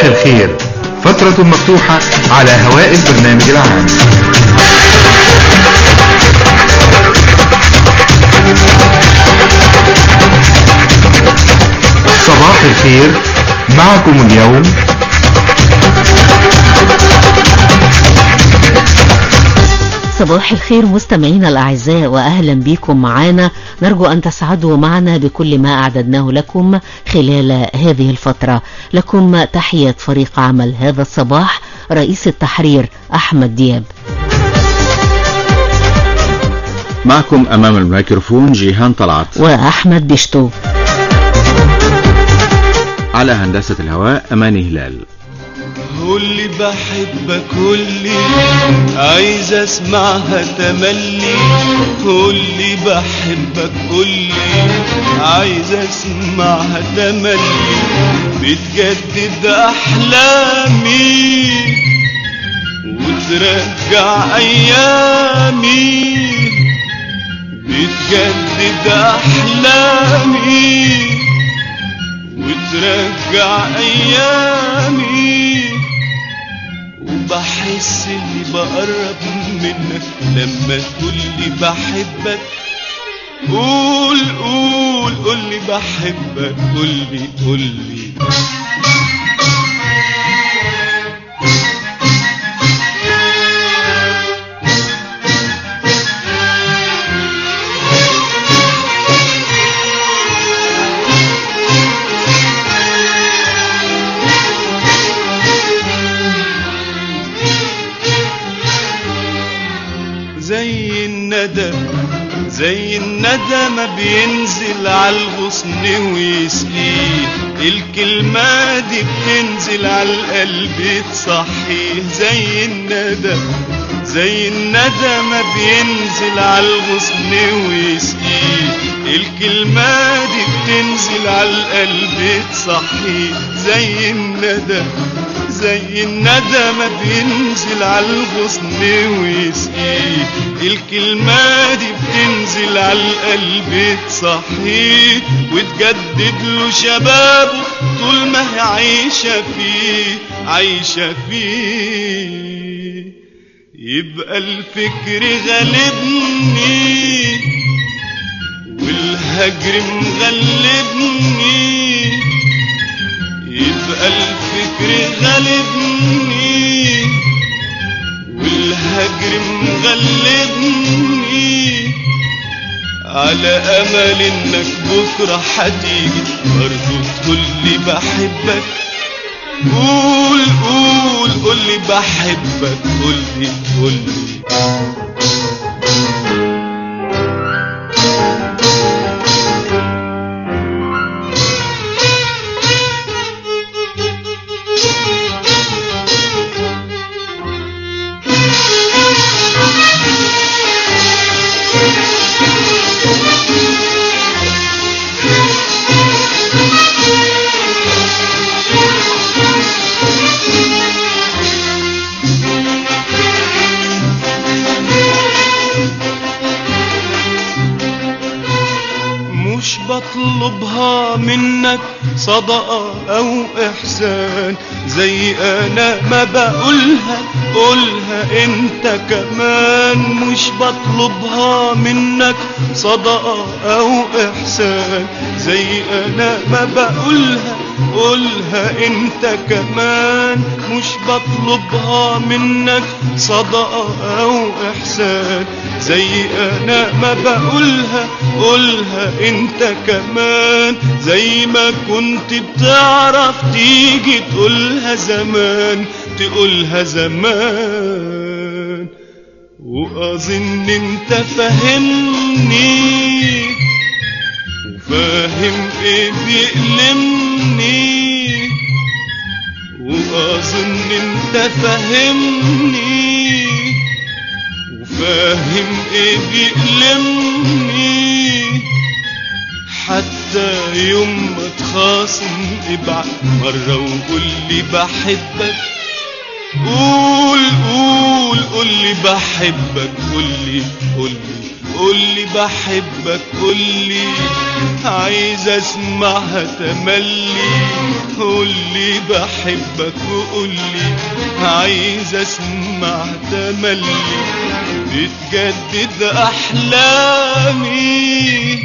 الخير فترة مفتوحة على هواء البرنامج العام صباح الخير معكم اليوم صباح الخير مستمعينا الأعزاء وأهلا بكم معنا نرجو أن تسعدوا معنا بكل ما أعددناه لكم خلال هذه الفترة لكم تحية فريق عمل هذا الصباح رئيس التحرير أحمد دياب معكم أمام الميكروفون جيهان طلعت وأحمد بشتو على هندسة الهواء أماني هلال قولي بحبك قولي عايز اسمعها تملي قولي بحبك قولي عايز اسمعها تملي بتجدد احلامي وترجع ايامي بتجدد احلامي وترجع ايامي وبحس اني بقرب منك لما تقولي بحبك قول قول قولي بحبك قولي قولي زي الندى زي الندى ما بينزل على الغصن ويسقيه الكلمة دي بتنزل على القلب تصحيه زي الندى زي الندى ما بينزل على الغصن ويسقيه الكلمة دي بتنزل على القلب تصحيه زي الندى زي الندى ما بينزل على الغصن ويسقيه الكلمة دي بتنزل على القلب تصحيه وتجدد له شبابه طول ما هي عايشة فيه عايشة فيه يبقى الفكر غالبني والهجر مغلبني يبقى الفكر غالبني والهجر مغلبني على امل انك بكره هتيجي برضه تقولي بحبك قول قول قولي بحبك قولي قولي مش بطلبها منك صدقة أو إحسان زي أنا ما بقولها قولها أنت كمان مش بطلبها منك صدقة أو إحسان زي أنا ما بقولها قولها أنت كمان مش بطلبها منك صدقة أو إحسان زي أنا ما بقولها قولها أنت كمان زي ما كنت بتعرف تيجي تقولها زمان تقولها زمان وأظن أنت فاهمني وفاهم إيه بيألمني وأظن أنت فاهمني وفاهم إيه بيألمني حتى يوم ما تخاصم ابعت مرة وقول لي بحبك قول قول قول لي بحبك قول لي قول لي قول لي بحبك قول لي عايز اسمعها تملي قول لي بحبك وقول لي عايز اسمع تملي بتجدد احلامي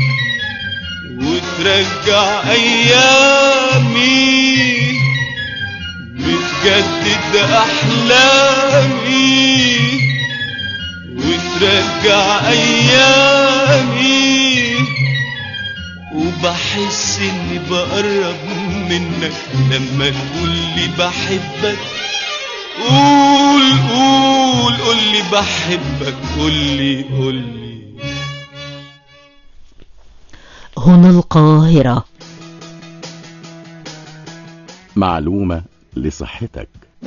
وترجع ايامي بتجدد احلامي وترجع ايامي وبحس اني بقرب منك لما تقول لي بحبك قول قول قول لي بحبك قول لي قول لي هنا القاهرة معلومة لصحتك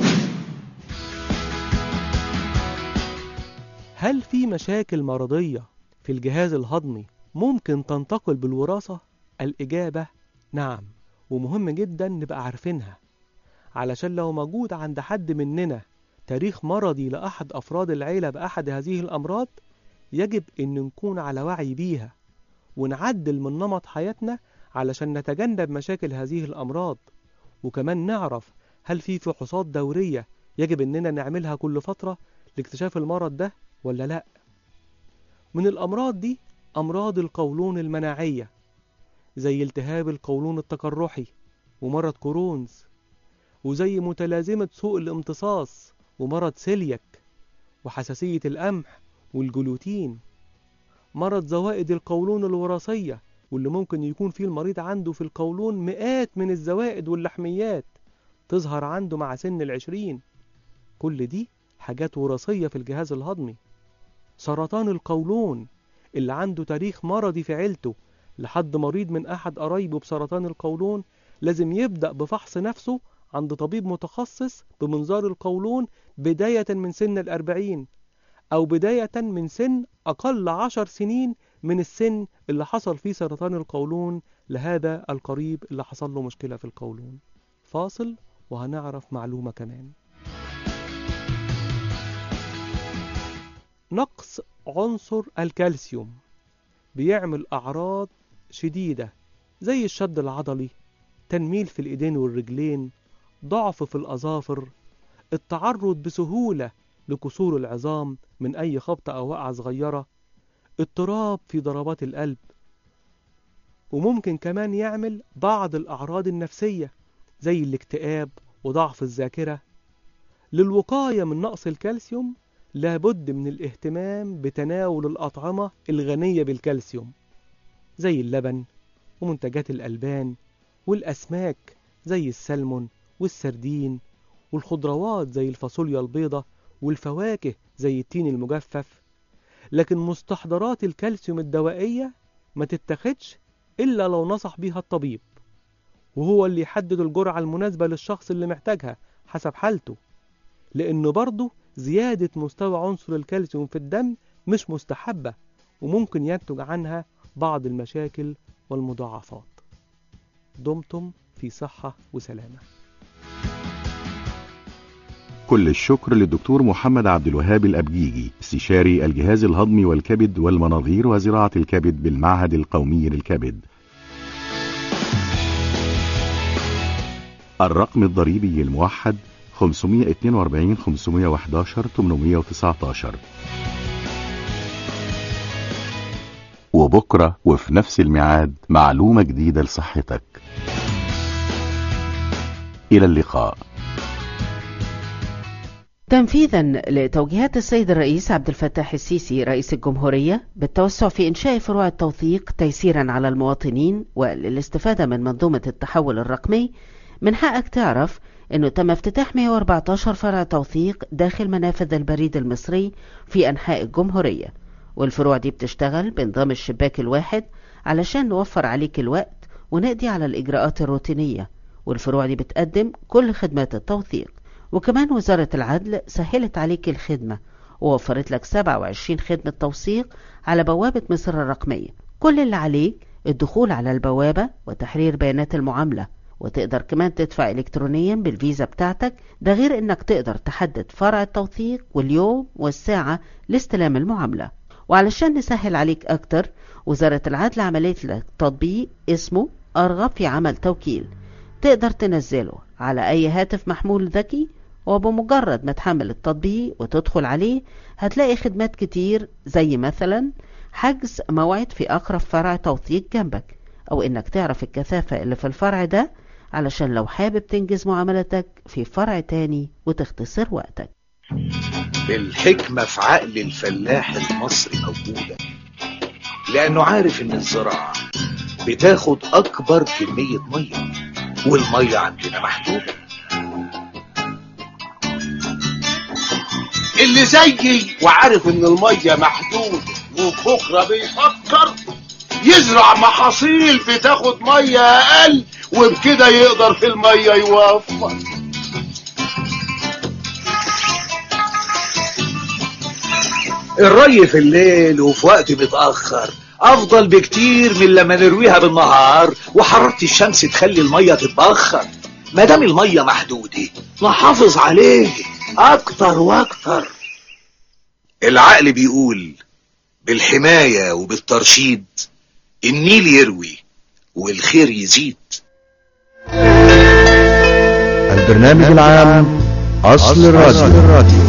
هل في مشاكل مرضية في الجهاز الهضمي ممكن تنتقل بالوراثة؟ الإجابة نعم ومهم جدا نبقى عارفينها علشان لو موجود عند حد مننا تاريخ مرضي لأحد أفراد العيلة بأحد هذه الأمراض يجب أن نكون على وعي بيها ونعدل من نمط حياتنا علشان نتجنب مشاكل هذه الأمراض وكمان نعرف هل في فحوصات دورية يجب أننا نعملها كل فترة لاكتشاف المرض ده ولا لا من الأمراض دي أمراض القولون المناعية زي التهاب القولون التقرحي ومرض كورونز وزي متلازمة سوء الامتصاص ومرض سيلياك وحساسية القمح والجلوتين مرض زوائد القولون الوراثية واللي ممكن يكون فيه المريض عنده في القولون مئات من الزوائد واللحميات تظهر عنده مع سن العشرين كل دي حاجات وراثية في الجهاز الهضمي سرطان القولون اللي عنده تاريخ مرضي في عيلته لحد مريض من أحد قرايبه بسرطان القولون لازم يبدأ بفحص نفسه عند طبيب متخصص بمنظار القولون بداية من سن الأربعين أو بداية من سن أقل عشر سنين من السن اللي حصل فيه سرطان القولون لهذا القريب اللي حصل له مشكلة في القولون فاصل وهنعرف معلومة كمان نقص عنصر الكالسيوم بيعمل أعراض شديدة زي الشد العضلي تنميل في الإيدين والرجلين ضعف في الأظافر التعرض بسهولة لكسور العظام من أي خبطة أو وقعة صغيرة اضطراب في ضربات القلب وممكن كمان يعمل بعض الأعراض النفسية زي الاكتئاب وضعف الذاكرة للوقاية من نقص الكالسيوم لابد من الاهتمام بتناول الأطعمة الغنية بالكالسيوم زي اللبن ومنتجات الألبان والأسماك زي السلمون والسردين والخضروات زي الفاصوليا البيضة والفواكه زي التين المجفف لكن مستحضرات الكالسيوم الدوائية ما تتخدش إلا لو نصح بيها الطبيب وهو اللي يحدد الجرعة المناسبة للشخص اللي محتاجها حسب حالته لأنه برضه زيادة مستوى عنصر الكالسيوم في الدم مش مستحبة وممكن ينتج عنها بعض المشاكل والمضاعفات دمتم في صحة وسلامة كل الشكر للدكتور محمد عبد الوهاب الأبجيجي استشاري الجهاز الهضمي والكبد والمناظير وزراعة الكبد بالمعهد القومي للكبد الرقم الضريبي الموحد 542 511 819 وبكرة وفي نفس الميعاد معلومة جديدة لصحتك إلى اللقاء تنفيذا لتوجيهات السيد الرئيس عبد الفتاح السيسي رئيس الجمهورية بالتوسع في إنشاء فروع التوثيق تيسيرا على المواطنين وللاستفادة من منظومة التحول الرقمي من حقك تعرف أنه تم افتتاح 114 فرع توثيق داخل منافذ البريد المصري في أنحاء الجمهورية والفروع دي بتشتغل بنظام الشباك الواحد علشان نوفر عليك الوقت ونقضي على الإجراءات الروتينية والفروع دي بتقدم كل خدمات التوثيق وكمان وزارة العدل سهلت عليك الخدمة ووفرت لك 27 خدمة توثيق على بوابة مصر الرقمية كل اللي عليك الدخول على البوابة وتحرير بيانات المعاملة وتقدر كمان تدفع إلكترونيا بالفيزا بتاعتك ده غير إنك تقدر تحدد فرع التوثيق واليوم والساعة لاستلام المعاملة وعلشان نسهل عليك أكتر وزارة العدل عملت لك تطبيق اسمه أرغب في عمل توكيل تقدر تنزله على أي هاتف محمول ذكي وبمجرد ما تحمل التطبيق وتدخل عليه هتلاقي خدمات كتير زي مثلا حجز موعد في أقرب فرع توثيق جنبك أو إنك تعرف الكثافة اللي في الفرع ده علشان لو حابب تنجز معاملتك في فرع تاني وتختصر وقتك الحكمة في عقل الفلاح المصري موجودة لأنه عارف إن الزراعة بتاخد أكبر كمية مية والمية عندنا محدودة اللي زيي وعارف إن المية محدودة وبكرة بيفكر يزرع محاصيل بتاخد مية أقل وبكده يقدر في المية يوفر الري في الليل وفي وقت متأخر أفضل بكتير من لما نرويها بالنهار وحرارة الشمس تخلي المية تتبخر ما دام المية محدودة نحافظ عليه أكتر وأكتر العقل بيقول بالحماية وبالترشيد النيل يروي والخير يزيد البرنامج العام أصل الراديو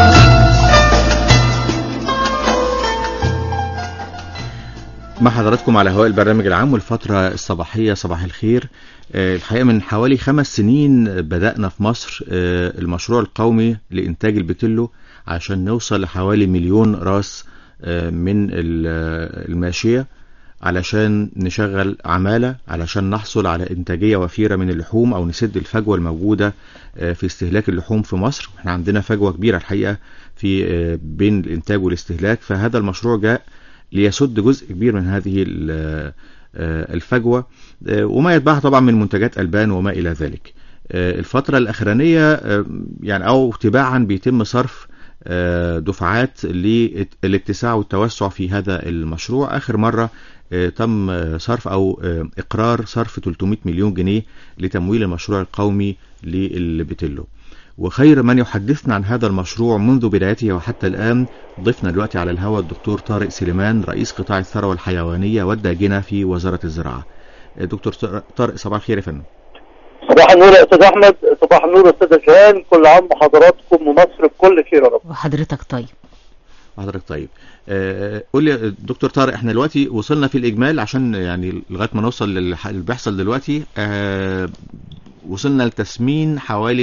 مع حضراتكم على هواء البرنامج العام والفترة الصباحية صباح الخير آه، الحقيقة من حوالي خمس سنين بدأنا في مصر آه، المشروع القومي لإنتاج البتلو عشان نوصل لحوالي مليون راس آه، من ال- الماشية علشان نشغل عمالة علشان نحصل على إنتاجية وفيرة من اللحوم أو نسد الفجوة الموجودة آه، في استهلاك اللحوم في مصر احنا عندنا فجوة كبيرة الحقيقة في آه، بين الإنتاج والاستهلاك فهذا المشروع جاء ليسد جزء كبير من هذه ال- آه، الفجوة آه، وما يتبعها طبعا من منتجات ألبان وما إلى ذلك آه، الفترة الأخرانية آه، يعني أو تباعا بيتم صرف آه، دفعات للاتساع والتوسع في هذا المشروع آخر مرة آه، تم آه، صرف أو آه، إقرار صرف 300 مليون جنيه لتمويل المشروع القومي للبتلو وخير من يحدثنا عن هذا المشروع منذ بدايته وحتى الآن ضيفنا دلوقتي على الهواء الدكتور طارق سليمان رئيس قطاع الثروة الحيوانية والداجنة في وزارة الزراعة آه، دكتور طارق صباح الخير يا فندم صباح النور يا استاذ احمد صباح النور يا استاذ جهان كل عام وحضراتكم ومصر بكل خير يا رب وحضرتك طيب حضرتك طيب آه، قول لي يا دكتور طارق احنا دلوقتي وصلنا في الإجمال عشان يعني لغاية ما نوصل للي بيحصل دلوقتي آه، وصلنا لتسمين حوالي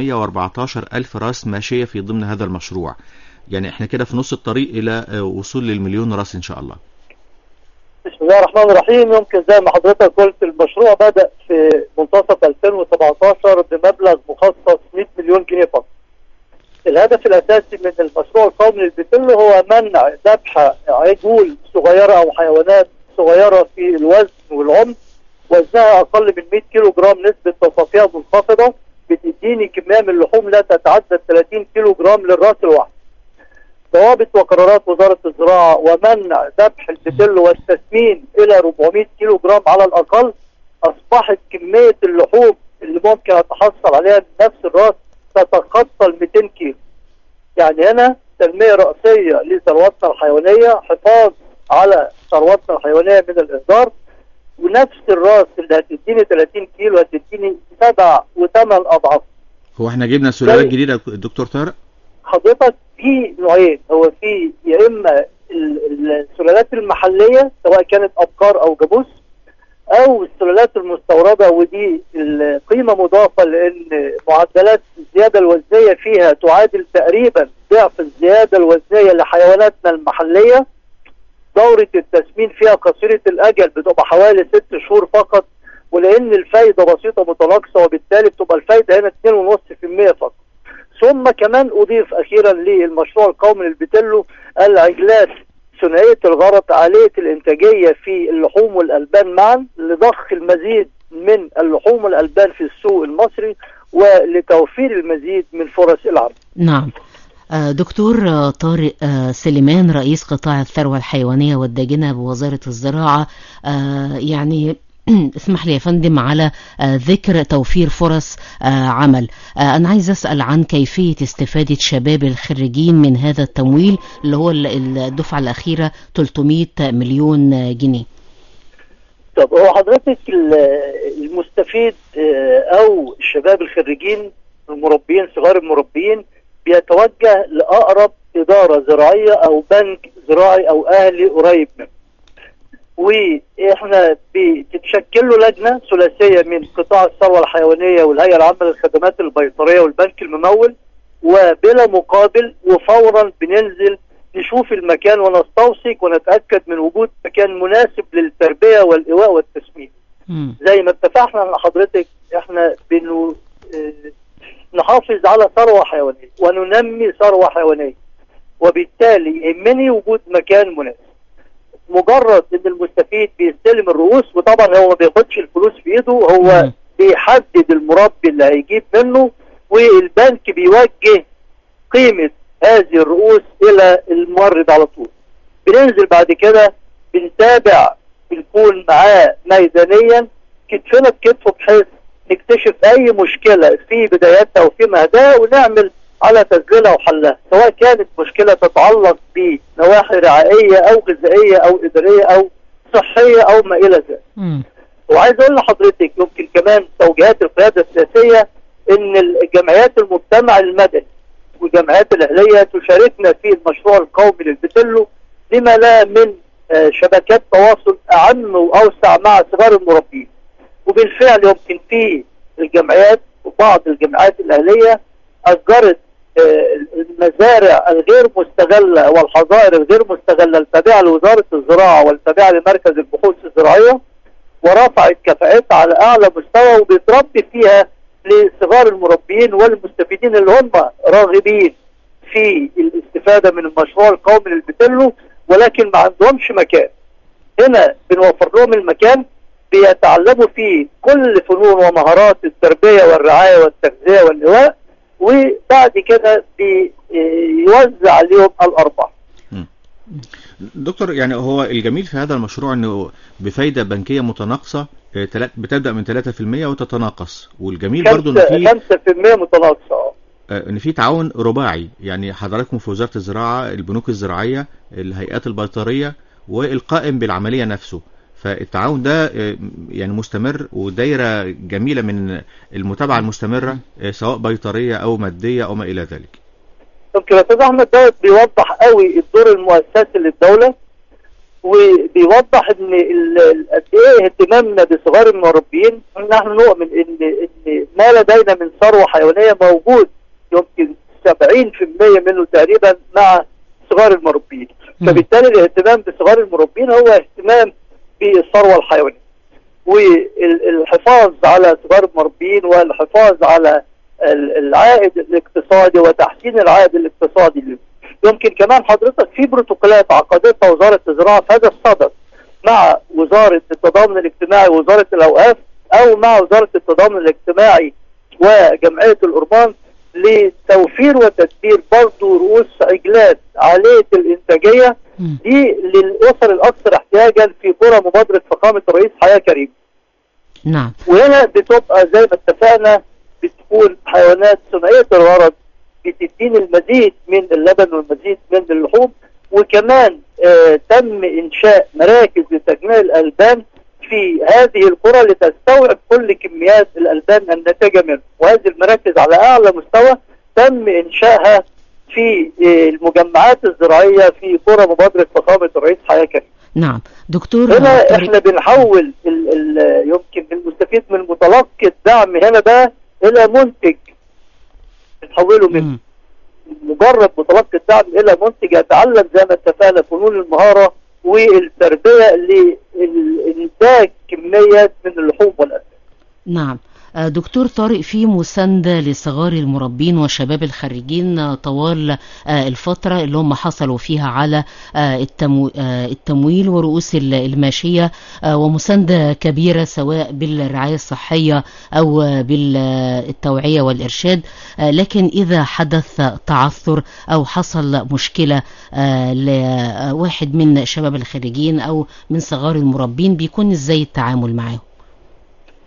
514 ألف راس ماشية في ضمن هذا المشروع يعني احنا كده في نص الطريق إلى آه، وصول للمليون راس إن شاء الله بسم الله الرحمن الرحيم يمكن زي ما حضرتك قلت المشروع بدأ في منتصف 2017 بمبلغ مخصص 100 مليون جنيه فقط الهدف الأساسي من المشروع القومي للبتل هو منع ذبح عجول صغيرة أو حيوانات صغيرة في الوزن والعمر وزنها أقل من 100 كيلو جرام نسبة تصافيها منخفضة بتديني كمية من اللحوم لا تتعدى 30 كيلو جرام للراس الواحد ضوابط وقرارات وزارة الزراعة ومنع ذبح البتل والتسمين إلى 400 كيلو جرام على الأقل أصبحت كمية اللحوم اللي ممكن أتحصل عليها من نفس الراس تتخطى ال 200 كيلو يعني هنا تنمية رئيسية لثرواتنا الحيوانية حفاظ على ثرواتنا الحيوانية من الإهدار ونفس الراس اللي هتديني 30 كيلو هتديني سبع وثمان أضعاف هو احنا جبنا سلالات طيب. جديدة دكتور طارق حضرتك في نوعين هو في يا اما ال- السلالات المحليه سواء كانت ابقار او جاموس او السلالات المستورده ودي القيمه مضافه لان معدلات الزياده الوزنيه فيها تعادل تقريبا ضعف الزياده الوزنيه لحيواناتنا المحليه دوره التسمين فيها قصيره الاجل بتبقى حوالي ست شهور فقط ولان الفايده بسيطه متناقصه وبالتالي بتبقى الفايده هنا 2.5% فقط ثم كمان أضيف أخيرا للمشروع القومي للبتلو العجلات ثنائية الغرض عالية الإنتاجية في اللحوم والألبان معا لضخ المزيد من اللحوم والألبان في السوق المصري ولتوفير المزيد من فرص العمل نعم آه، دكتور آه، طارق آه، سليمان رئيس قطاع الثروة الحيوانية والداجنة بوزارة الزراعة آه، يعني اسمح لي يا فندم على آه، ذكر توفير فرص آه، عمل آه، أنا عايز أسأل عن كيفية استفادة شباب الخريجين من هذا التمويل اللي هو ال- الدفعة الأخيرة 300 مليون آه، جنيه طب هو حضرتك ال- المستفيد آه، او الشباب الخريجين المربين صغار المربين بيتوجه لاقرب اداره زراعيه او بنك زراعي او اهلي قريب منه. واحنا بتتشكل له لجنه ثلاثيه من قطاع الثروه الحيوانيه والهيئه العامه للخدمات البيطريه والبنك الممول وبلا مقابل وفورا بننزل نشوف المكان ونستوثق ونتاكد من وجود مكان مناسب للتربيه والايواء والتسمين. مم. زي ما اتفقنا مع حضرتك احنا بنو اه، نحافظ على ثروه حيوانيه وننمي ثروه حيوانيه وبالتالي يهمني وجود مكان مناسب مجرد ان المستفيد بيستلم الرؤوس وطبعا هو ما بياخدش الفلوس في ايده هو مم. بيحدد المربي اللي هيجيب منه والبنك بيوجه قيمة هذه الرؤوس الى المورد على طول بننزل بعد كده بنتابع بنكون معاه ميدانيا كتفنا بكتفه بحيث نكتشف اي مشكلة في بدايتها وفي مهدها ونعمل على تسجيلها وحلها سواء كانت مشكلة تتعلق بنواحي رعائية او غذائية او ادارية او صحية او ما الى ذلك مم. وعايز اقول لحضرتك يمكن كمان توجيهات القياده السياسيه ان الجمعيات المجتمع المدني والجمعيات الاهليه تشاركنا في المشروع القومي للبتلو لما لا من آه، شبكات تواصل اعم واوسع مع صغار المربين وبالفعل يمكن في الجمعيات وبعض الجمعيات الاهليه اجرت آه، المزارع الغير مستغله والحظائر الغير مستغله التابعه لوزاره الزراعه والتابعه لمركز البحوث الزراعيه ورفعت كفاءتها على اعلى مستوى وبتربي فيها لصغار المربيين والمستفيدين اللي هم راغبين في الاستفاده من المشروع القومي للبتلو ولكن ما عندهمش مكان. هنا بنوفر لهم المكان بيتعلموا فيه كل فنون ومهارات التربيه والرعايه والتغذيه والايواء وبعد كده بيوزع عليهم الارباح. دكتور يعني هو الجميل في هذا المشروع انه بفايده بنكيه متناقصه آه، تلا- بتبدا من 3% وتتناقص والجميل برضو ان في 5% متناقصه آه. آه، ان في تعاون رباعي يعني حضراتكم في وزاره الزراعه البنوك الزراعيه الهيئات البيطريه والقائم بالعمليه نفسه فالتعاون ده آه، يعني مستمر ودايره جميله من المتابعه المستمره آه، سواء بيطريه او ماديه او ما الى ذلك يمكن يا استاذ احمد دوت بيوضح قوي الدور المؤسسي للدوله وبيوضح ان ال- ال- قد ايه اهتمامنا بصغار المربيين نحن نؤمن ان ان ما لدينا من ثروه حيوانيه موجود يمكن 70% منه تقريبا مع صغار المربيين مم. فبالتالي الاهتمام بصغار المربيين هو اهتمام بالثروه الحيوانيه والحفاظ على صغار المربيين والحفاظ على ال- العائد الاقتصادي وتحسين العائد الاقتصادي لهم. يمكن كمان حضرتك في بروتوكولات عقدتها وزاره الزراعه في هذا الصدد مع وزاره التضامن الاجتماعي ووزاره الاوقاف او مع وزاره التضامن الاجتماعي وجمعيه الأورمان لتوفير وتدبير برضه رؤوس عجلات عاليه الانتاجيه مم. دي للاسر الاكثر احتياجا في قرى مبادره فخامه الرئيس حياه كريم نعم وهنا بتبقى زي ما اتفقنا بتكون حيوانات ثنائيه الغرض بتديني المزيد من اللبن والمزيد من اللحوم وكمان آه تم انشاء مراكز لتجميع الالبان في هذه القرى لتستوعب كل كميات الالبان الناتجه منه وهذه المراكز على اعلى مستوى تم انشائها في آه المجمعات الزراعيه في قرى مبادره فخامه الرئيس حياه كريم نعم دكتور هنا طارق- احنا بنحول ال ال يمكن المستفيد من متلقي الدعم هنا ده الى منتج بنحوله من مم. مجرد متلقي الدعم الى منتج يتعلم زي ما اتفقنا فنون المهاره والتربيه لانتاج كميات من اللحوم والاسماك. نعم آه، دكتور طارق في مساندة لصغار المربين وشباب الخريجين آه، طوال آه، الفترة اللي هم حصلوا فيها على آه، التمو- آه، التمويل ورؤوس ال- الماشية آه، ومساندة كبيرة سواء بالرعاية الصحية أو آه، بالتوعية والإرشاد آه، لكن إذا حدث تعثر أو حصل مشكلة آه، لواحد من شباب الخريجين أو من صغار المربين بيكون إزاي التعامل معهم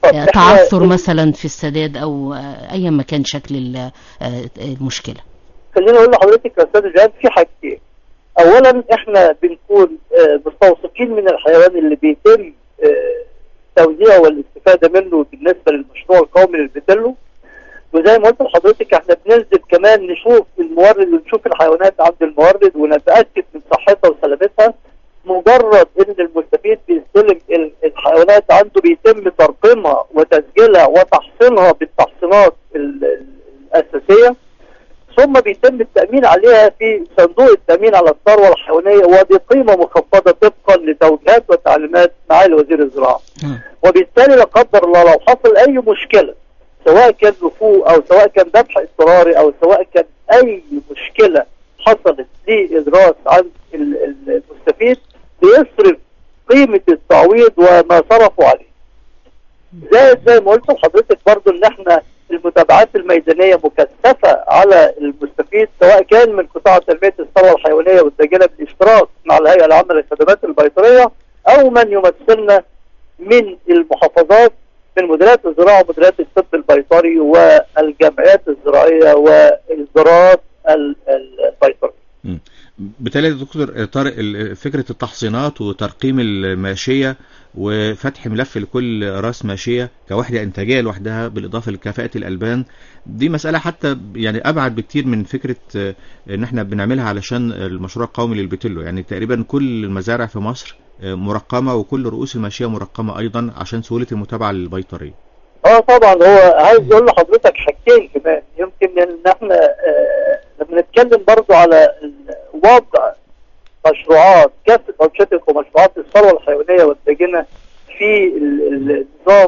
آه، تعثر مثلا في السداد او آه، ايا ما كان شكل ال- آه، المشكله خليني اقول لحضرتك يا استاذ جهاد في حاجتين اولا احنا بنكون آه، مستوثقين من الحيوان اللي بيتم آه، توزيعه والاستفاده منه بالنسبه للمشروع القومي للبتلو وزي ما قلت لحضرتك احنا بننزل كمان نشوف المورد ونشوف الحيوانات عند المورد ونتاكد من صحتها وسلامتها مجرد ان المستفيد بيستلم ال- الحيوانات عنده بيتم ترقيمها وتسجيلها وتحصينها بالتحصينات ال- ال- الاساسيه ثم بيتم التأمين عليها في صندوق التأمين على الثروة الحيوانية وبقيمة مخفضة طبقا لتوجيهات وتعليمات معالي وزير الزراعة نعم. وبالتالي لا قدر الله لو حصل أي مشكلة سواء كان نفوق أو سواء كان ذبح اضطراري أو سواء كان أي مشكلة حصلت لإدراس عند ال- ال- المستفيد بيصرف قيمة التعويض وما صرفوا عليه زائد زي ما قلت لحضرتك برضو ان احنا المتابعات الميدانية مكثفة على المستفيد سواء كان من قطاع تنمية الثروة الحيوانية والدجاجة بالاشتراك مع الهيئة العامة للخدمات البيطرية او من يمثلنا من المحافظات من مديريات الزراعة ومديريات الطب البيطري والجمعيات الزراعية والزراعات ال- البيطرية بالتالي يا دكتور طارق ال- فكرة التحصينات وترقيم الماشية وفتح ملف لكل راس ماشية كوحدة إنتاجية لوحدها بالإضافة لكفاءة الألبان دي مسألة حتى يعني أبعد بكتير من فكرة آه، إن إحنا بنعملها علشان المشروع القومي للبتلو يعني تقريبا كل المزارع في مصر آه، مرقمة وكل رؤوس الماشية مرقمة أيضا عشان سهولة المتابعة للبيطرية اه طبعا هو عايز اقول لحضرتك حاجتين كمان يمكن ان احنا آه لما نتكلم برضو على ال- وضع مشروعات كافة أنشطة ومشروعات الثروة الحيوانية والداجنة في ال- ال- النظام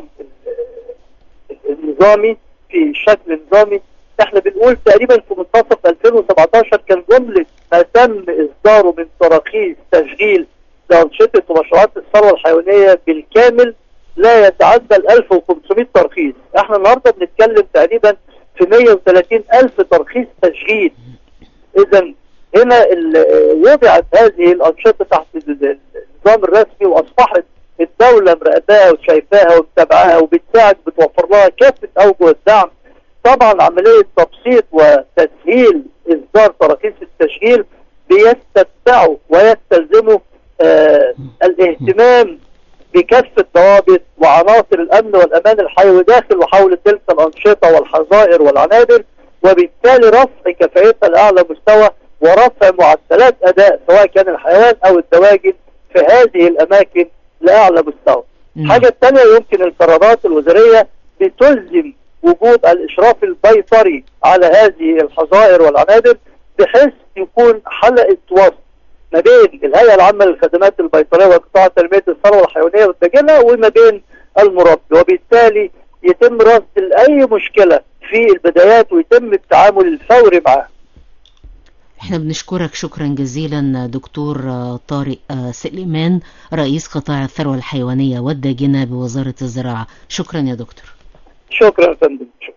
ال- النظامي في الشكل النظامي احنا بنقول تقريبا في منتصف 2017 كان جملة ما تم إصداره من تراخيص تشغيل لأنشطة ومشروعات الثروة الحيوانية بالكامل لا يتعدى ال 1500 ترخيص احنا النهارده بنتكلم تقريبا في 130 ألف ترخيص تشغيل اذا هنا ال- وضعت هذه الأنشطة تحت ال- ال- النظام الرسمي وأصبحت الدولة مراقباها وشايفاها ومتابعاها وبتساعد بتوفر لها كافة أوجه الدعم طبعا عملية تبسيط وتسهيل إصدار تراخيص التشغيل بيستتبعوا ويستلزموا آه الاهتمام بكافة ضوابط وعناصر الأمن والأمان الحيوي داخل وحول تلك الأنشطة والحظائر والعنابر وبالتالي رفع كفاءتها لأعلى مستوى ورفع معدلات أداء سواء كان الحيوان أو الدواجن في هذه الأماكن لأعلى مستوى نعم. الحاجة الثانية يمكن القرارات الوزارية بتلزم وجود الإشراف البيطري على هذه الحظائر والعنابر بحيث يكون حلقة وصل ما بين الهيئة العامة للخدمات البيطرية وقطاع تنمية الثروة الحيوانية والدجاجة وما بين المربي وبالتالي يتم رصد أي مشكلة في البدايات ويتم التعامل الفوري معها احنا بنشكرك شكرا جزيلا دكتور آه، طارق آه، سليمان رئيس قطاع الثروة الحيوانية والداجنة بوزارة الزراعة شكرا يا دكتور شكرا يا فندم شكرا.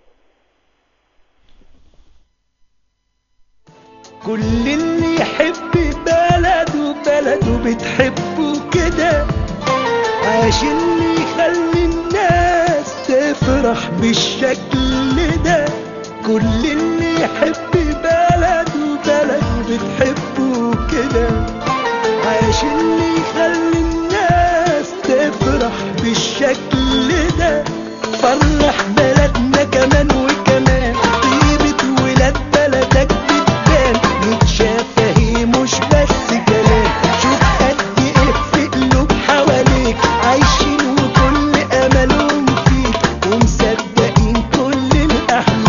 كل اللي يحب بلده بلده بتحبه كده عشان يخلي الناس تفرح بالشكل ده كل اللي يحب بلده بلده بتحبه كده عشان يخلي الناس تفرح بالشكل ده فرح بلدنا كمان وكمان طيبة ولاد بلدك بتبان متشافة هي مش بس كلام شوف قد ايه في قلوب حواليك عايشين وكل املهم فيك ومصدقين كل الاحلام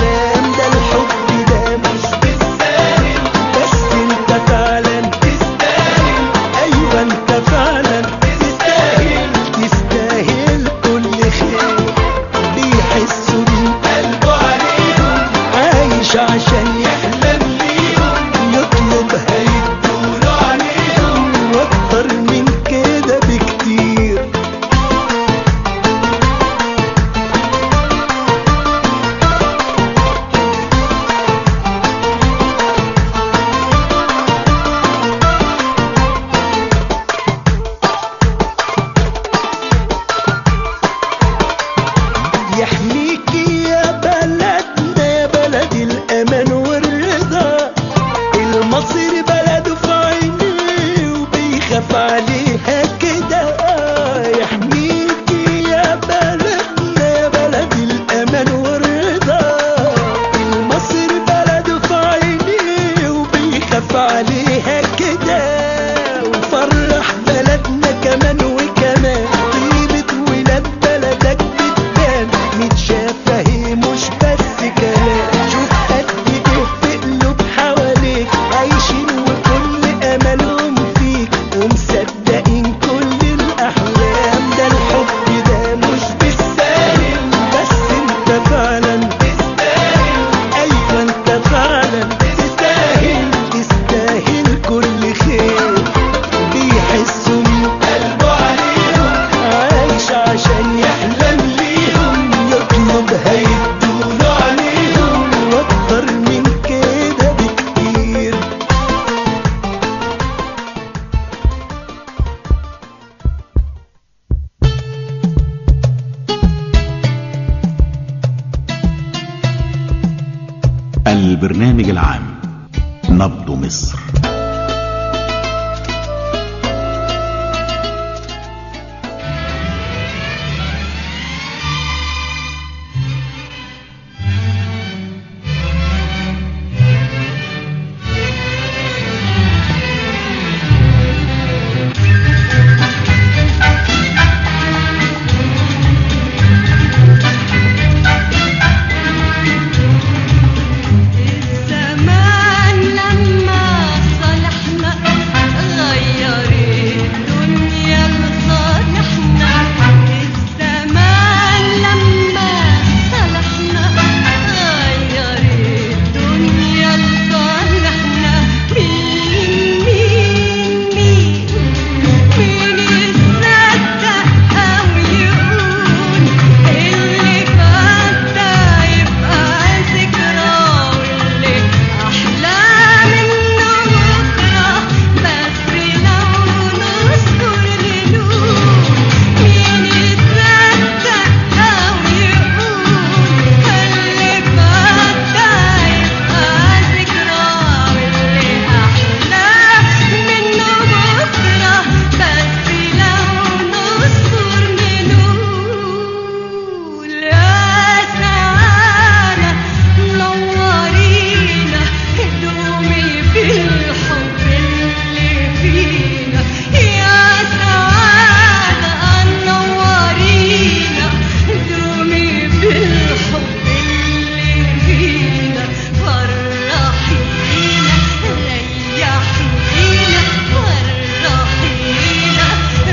البرنامج العام نبض مصر الزمان لما صالحنا غير الدنيا لصالحنا الزمان لما صالحنا غير الدنيا لصالحنا مين مين مين مين يصدق أو يقول اللي فات ده يبقى ذكرى واللي أحلى منه بكرة بس لو نذكر لنور مين يصدق أو يقول اللي فات ده يبقى ذكرى واللي أحلى منه بكرة بس لو نذكر لنور يا سعادة نورينا دومي بالحب اللي فينا يا سعادة نورينا دومي بالحب اللي فينا فرحينا ريحينا فرحينا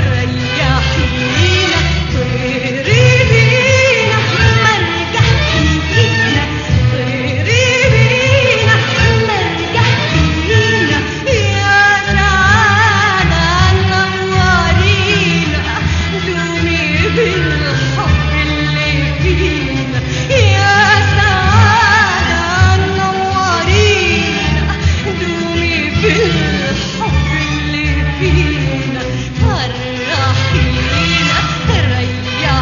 ريحينا طيري بينا مرجحينا طيري بينا مرجحينا يا سعادة نورينا دومي بالحب اللي فينا يا سعادة نورينا دومي بالحب اللي فينا فرحينا ريحينا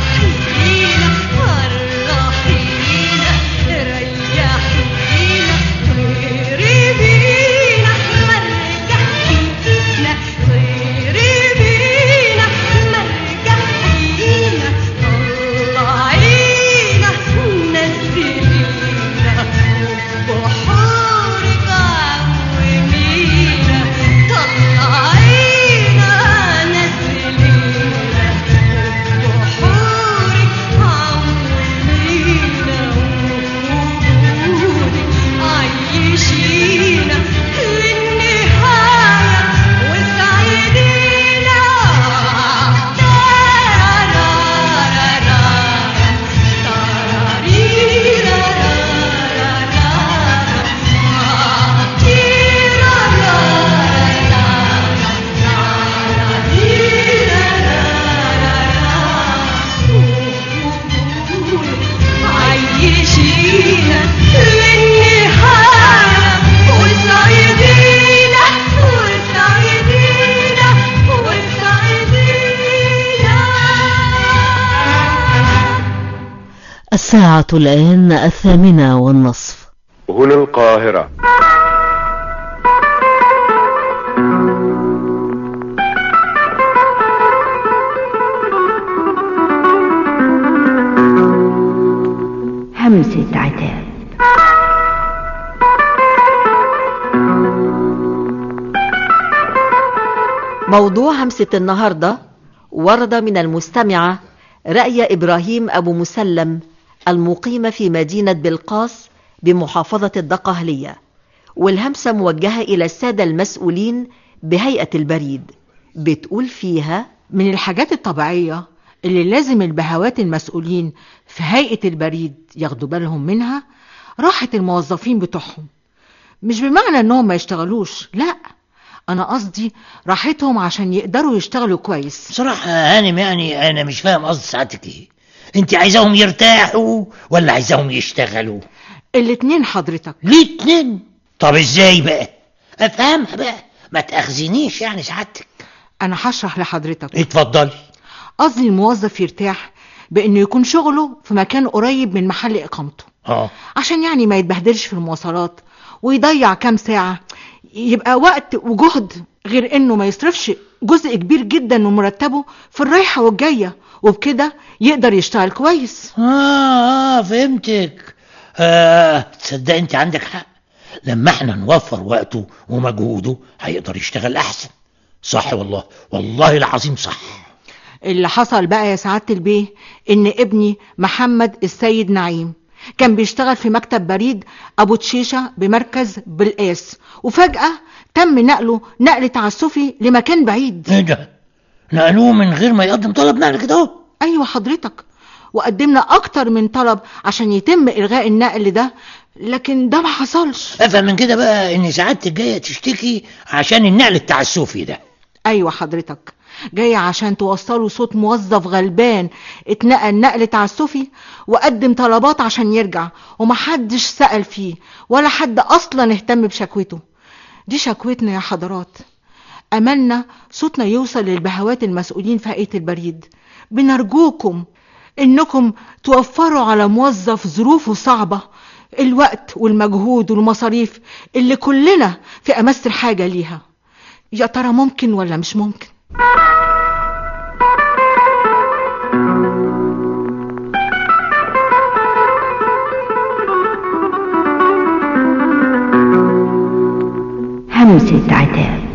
فرحينا ريحينا طيري بينا مرجحينا طيري بينا مرجحينا طلعينا نزلينا بحورك عومينا طلعينا نزلينا بحورك عومينا وجودك عيشينا للنهاية وسعيدينا عيشينا للنهاية وسعيدينا وسعيدينا وسعيدينا الساعة الآن الثامنة والنصف هنا القاهرة همسة عتاب موضوع همسة النهاردة ورد من المستمعة رأي إبراهيم أبو مسلم المقيمة في مدينة بلقاس بمحافظة الدقهلية والهمسة موجهة إلى السادة المسؤولين بهيئة البريد بتقول فيها من الحاجات الطبيعية اللي لازم البهوات المسؤولين في هيئة البريد ياخدوا بالهم منها راحة الموظفين بتوعهم مش بمعنى انهم ما يشتغلوش لا انا قصدي راحتهم عشان يقدروا يشتغلوا كويس بصراحة هانم يعني انا مش فاهم قصد سعادتك ايه انت عايزاهم يرتاحوا ولا عايزاهم يشتغلوا الاتنين حضرتك الاتنين طب ازاي بقى افهمها بقى ما تاخذنيش يعني سعادتك انا هشرح لحضرتك اتفضلي قصدي الموظف يرتاح بانه يكون شغله في مكان قريب من محل اقامته اه عشان يعني ما يتبهدلش في المواصلات ويضيع كام ساعة يبقى وقت وجهد غير انه ما يصرفش جزء كبير جدا من مرتبه في الرايحة والجاية وبكده يقدر يشتغل كويس اه اه فهمتك آه تصدق انت عندك حق لما احنا نوفر وقته ومجهوده هيقدر يشتغل احسن صح والله والله العظيم صح اللي حصل بقى يا سعادة البيه ان ابني محمد السيد نعيم كان بيشتغل في مكتب بريد ابو تشيشة بمركز بالقاس وفجأة تم نقله نقل تعسفي لمكان بعيد ايه ده نقلوه من غير ما يقدم طلب نقل كده اهو ايوه حضرتك وقدمنا اكتر من طلب عشان يتم الغاء النقل ده لكن ده ما حصلش افهم من كده بقى ان سعادتك جايه تشتكي عشان النقل التعسفي ده ايوه حضرتك جاية عشان توصلوا صوت موظف غلبان اتنقل نقل تعسفي وقدم طلبات عشان يرجع ومحدش سأل فيه ولا حد اصلا اهتم بشكوته دي شكوتنا يا حضرات املنا صوتنا يوصل للبهوات المسؤولين في هيئة البريد بنرجوكم انكم توفروا على موظف ظروفه صعبة الوقت والمجهود والمصاريف اللي كلنا في امس الحاجة ليها يا ترى ممكن ولا مش ممكن همسة عتاب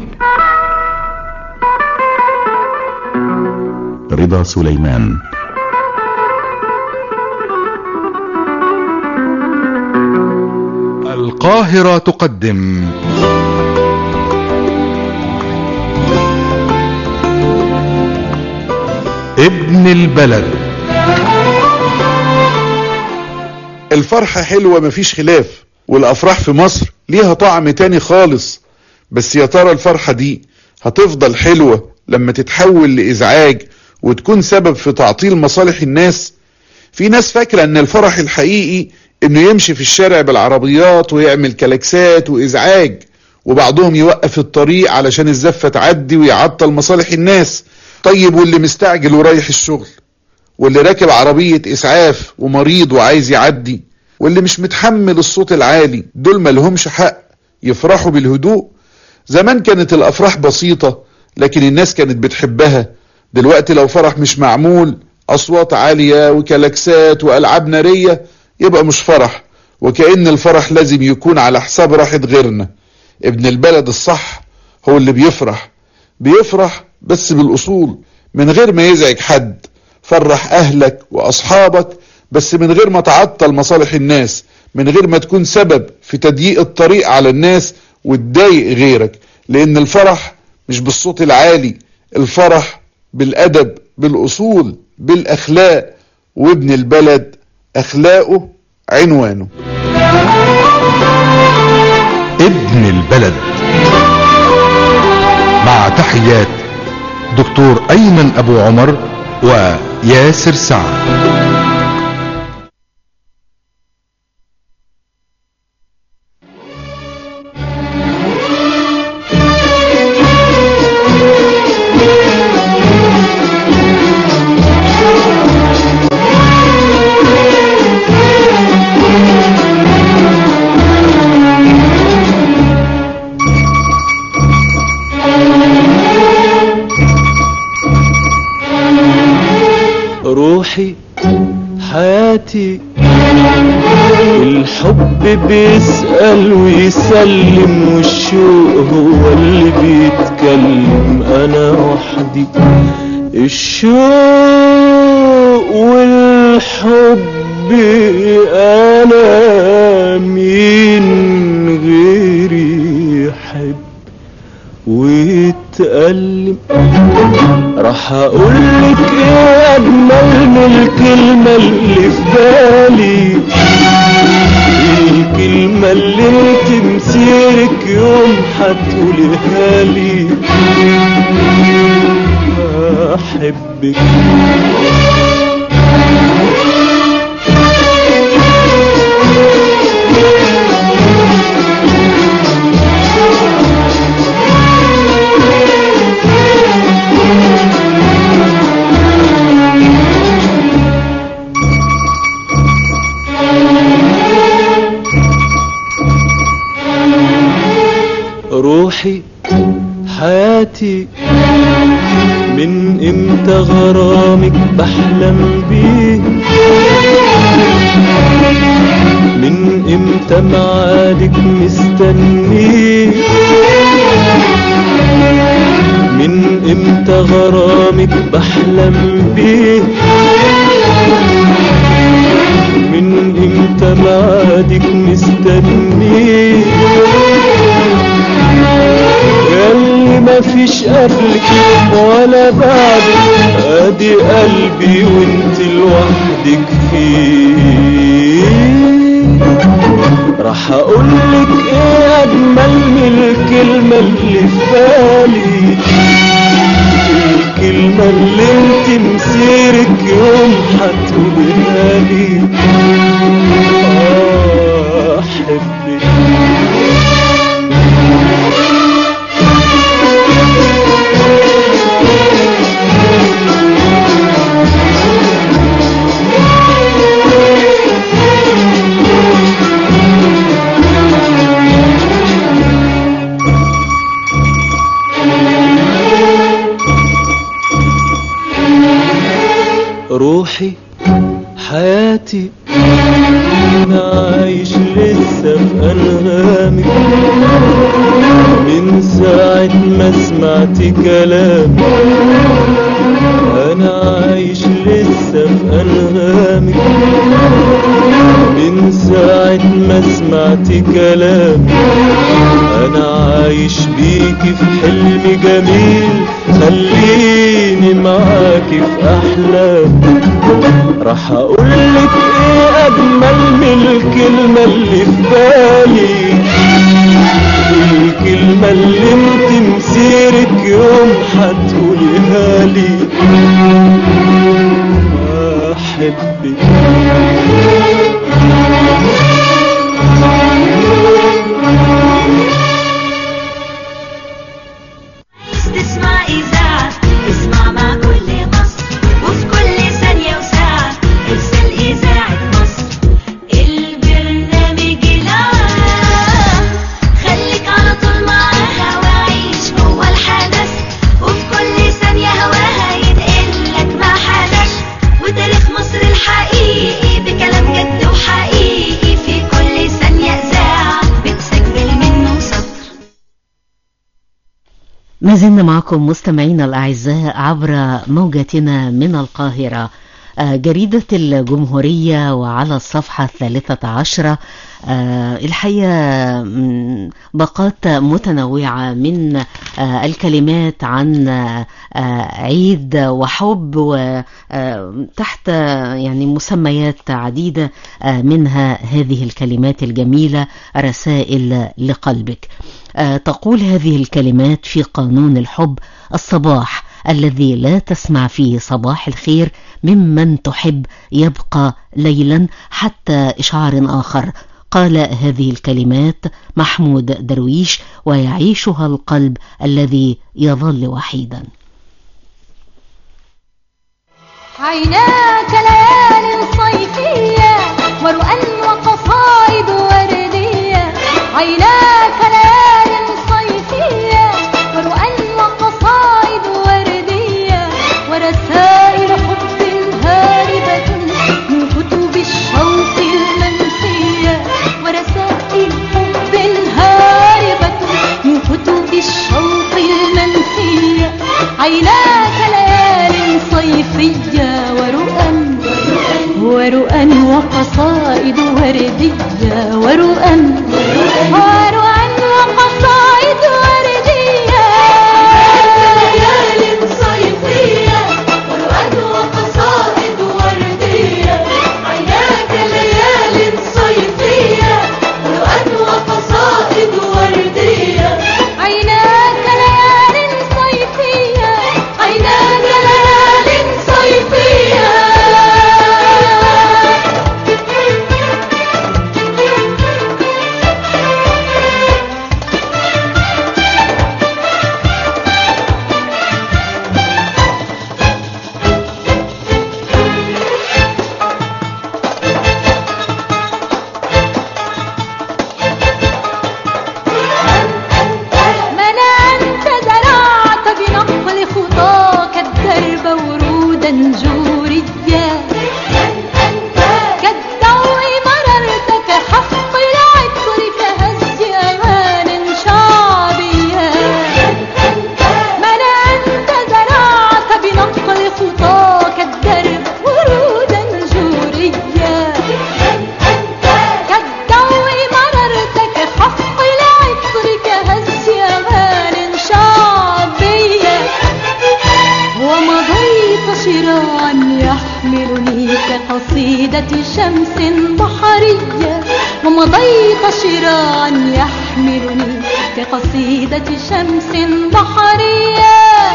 رضا سليمان القاهرة تقدم ابن البلد الفرحة حلوة مفيش خلاف والأفراح في مصر ليها طعم تاني خالص بس يا ترى الفرحة دي هتفضل حلوة لما تتحول لإزعاج وتكون سبب في تعطيل مصالح الناس في ناس فاكرة ان الفرح الحقيقي انه يمشي في الشارع بالعربيات ويعمل كلاكسات وإزعاج وبعضهم يوقف الطريق علشان الزفة تعدي ويعطل مصالح الناس طيب واللي مستعجل ورايح الشغل واللي راكب عربية إسعاف ومريض وعايز يعدي واللي مش متحمل الصوت العالي دول ملهمش حق يفرحوا بالهدوء زمان كانت الأفراح بسيطة لكن الناس كانت بتحبها دلوقتي لو فرح مش معمول أصوات عالية وكلاكسات وألعاب نارية يبقى مش فرح وكأن الفرح لازم يكون على حساب راحة غيرنا ابن البلد الصح هو اللي بيفرح بيفرح بس بالأصول من غير ما يزعج حد فرح أهلك وأصحابك بس من غير ما تعطل مصالح الناس من غير ما تكون سبب في تضييق الطريق على الناس وتضايق غيرك لأن الفرح مش بالصوت العالي الفرح بالأدب بالأصول بالأخلاق وابن البلد أخلاقه عنوانه ابن البلد مع تحيات دكتور أيمن أبو عمر وياسر سعد روحي حياتي الحب بيسأل ويسلم والشوق هو اللي بيتكلم أنا وحدي الشوق والحب أنا مين غيري يحب ويتألم راح اقولك ايه اجمل من الكلمة اللي في بالي الكلمة اللي انت مسيرك يوم هتقولها لي احبك روحي حياتي من امتى غرامك بحلم بيه من امتى معادك مستنيه من امتى غرامك بحلم بيه من امتى معادك مستنيه ياللي مفيش قبلك ولا بعدك ادي قلبي وانت لوحدك فيه راح اقولك ايه اجمل من الكلمة اللي في بالي الكلمة اللي انت مسيرك يوم هتقولها لي آه، احبك روحي حياتي انا عايش لسه في انغامك من ساعة ما سمعت كلامك انا عايش لسه في انغامك من ساعة ما سمعت كلامك انا عايش بيكي في حلم جميل خليني معاكي في احلامك راح اقولك ايه اجمل من الكلمة اللي في بالي الكلمة اللي انت مسيرك يوم هتقوليها لي احبك تسمع إذاعة اسمع مع كل مصر وفي كل ثانية وساعة ارسل إذاعة مصر البرنامج العام خليك على طول معاها وعيش جوه الحدث وفي كل ثانية هواها ينقلك ما حدث وتاريخ مصر الحقيقي بكلام جد وحقيقي في كل ثانية إذاعة بتسجل منه سطر ما زلنا معكم مستمعينا الأعزاء عبر موجتنا من القاهرة آه، جريدة الجمهورية وعلى الصفحة الثالثة عشرة آه، الحقيقة مم، باقات متنوعة من آه، الكلمات عن آه، آه، عيد وحب وتحت يعني مسميات عديدة آه، منها هذه الكلمات الجميلة رسائل لقلبك آه، تقول هذه الكلمات في قانون الحب الصباح الذي لا تسمع فيه صباح الخير ممن تحب يبقى ليلا حتى إشعار آخر قال هذه الكلمات محمود درويش ويعيشها القلب الذي يظل وحيدا عيناك ليال صيفية ورؤى وقصائد وردية عيناك ليال صيفية ورؤى وقصائد وردية ورسائل حب هاربة من كتب الشوق المنسية ورسائل حب هاربة من كتب الشوق المنسية عيناك ليال صيفية ورؤى ورؤى وقصائد وردية ورؤى ورؤى وقصائد وردية ليال صيفية ورؤى وقصائد وردية عيناك ليال صيفية ورؤى وقصائد وردية عيناك ليال صيفية عيناك ليال صيفية شمس بحرية ومضيت شراعا يحملني كقصيدة شمس بحرية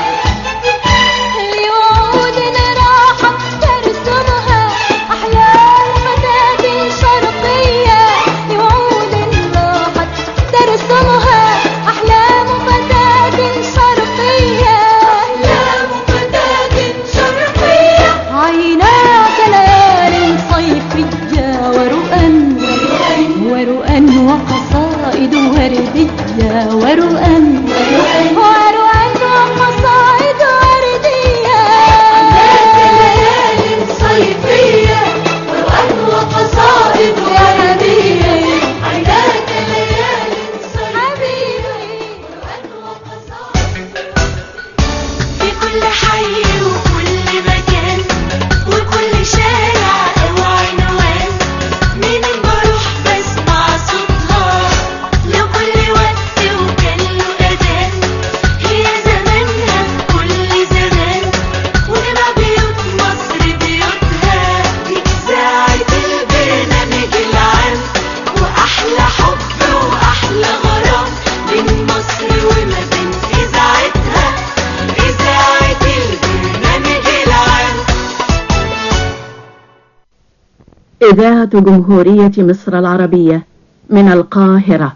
لوعود راحت ترسمها أحلام فتاة شرقية لوعود راحت ترسمها أحلام فتاة شرقية أحلام فتاة شرقية عيناك ليال صيفية ورؤى ورؤى وقصائد وردية ورؤى ورؤى وقصائد وردية عيناك ليال صيفية ورؤى وقصائد وردية عيناك ليال صيفية في كل حي وكل مكان وكل شارع أو عنوان من بروح بسمع صوتها لكل وقت وكان له أذان هي زمانها في كل زمان وجمع بيوت مصر بيوتها دي إذاعة البرنامج العام وأحلى حب وأحلى غرام بين مصر وما بين إذاعتها إذاعة البرنامج العام إذاعة جمهورية مصر العربية من القاهرة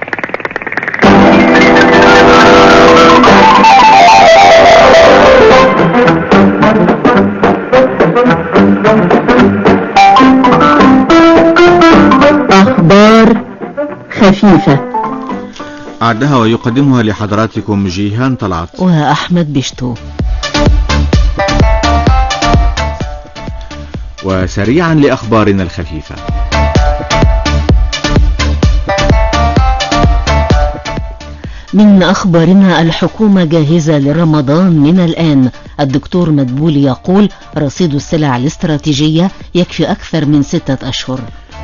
أخبار خفيفة أعدها ويقدمها لحضراتكم جيهان طلعت وأحمد بشتو وسريعا لأخبارنا الخفيفة من أخبارنا الحكومة جاهزة لرمضان من الآن الدكتور مدبول يقول رصيد السلع الاستراتيجية يكفي أكثر من ستة أشهر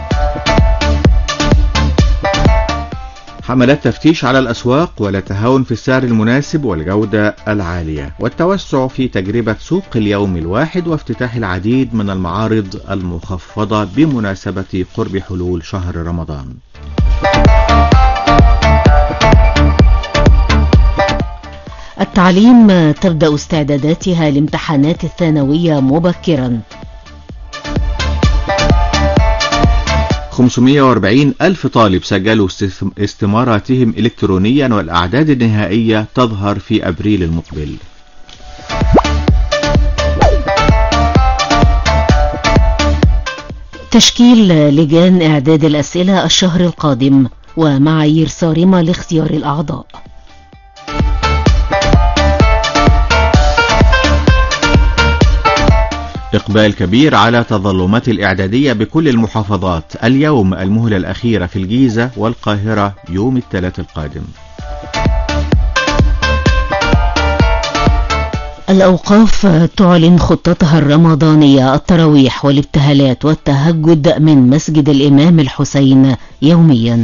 حملات تفتيش على الأسواق ولا تهاون في السعر المناسب والجودة العالية والتوسع في تجربة سوق اليوم الواحد وافتتاح العديد من المعارض المخفضة بمناسبة قرب حلول شهر رمضان التعليم تبدأ استعداداتها لامتحانات الثانوية مبكرا 540 ألف طالب سجلوا استثم- استماراتهم إلكترونيا والأعداد النهائية تظهر في أبريل المقبل تشكيل لجان إعداد الأسئلة الشهر القادم ومعايير صارمة لاختيار الأعضاء إقبال كبير على تظلمات الإعدادية بكل المحافظات اليوم المهلة الأخيرة في الجيزة والقاهرة يوم الثلاث القادم الأوقاف تعلن خطتها الرمضانية التراويح والابتهالات والتهجد من مسجد الإمام الحسين يوميا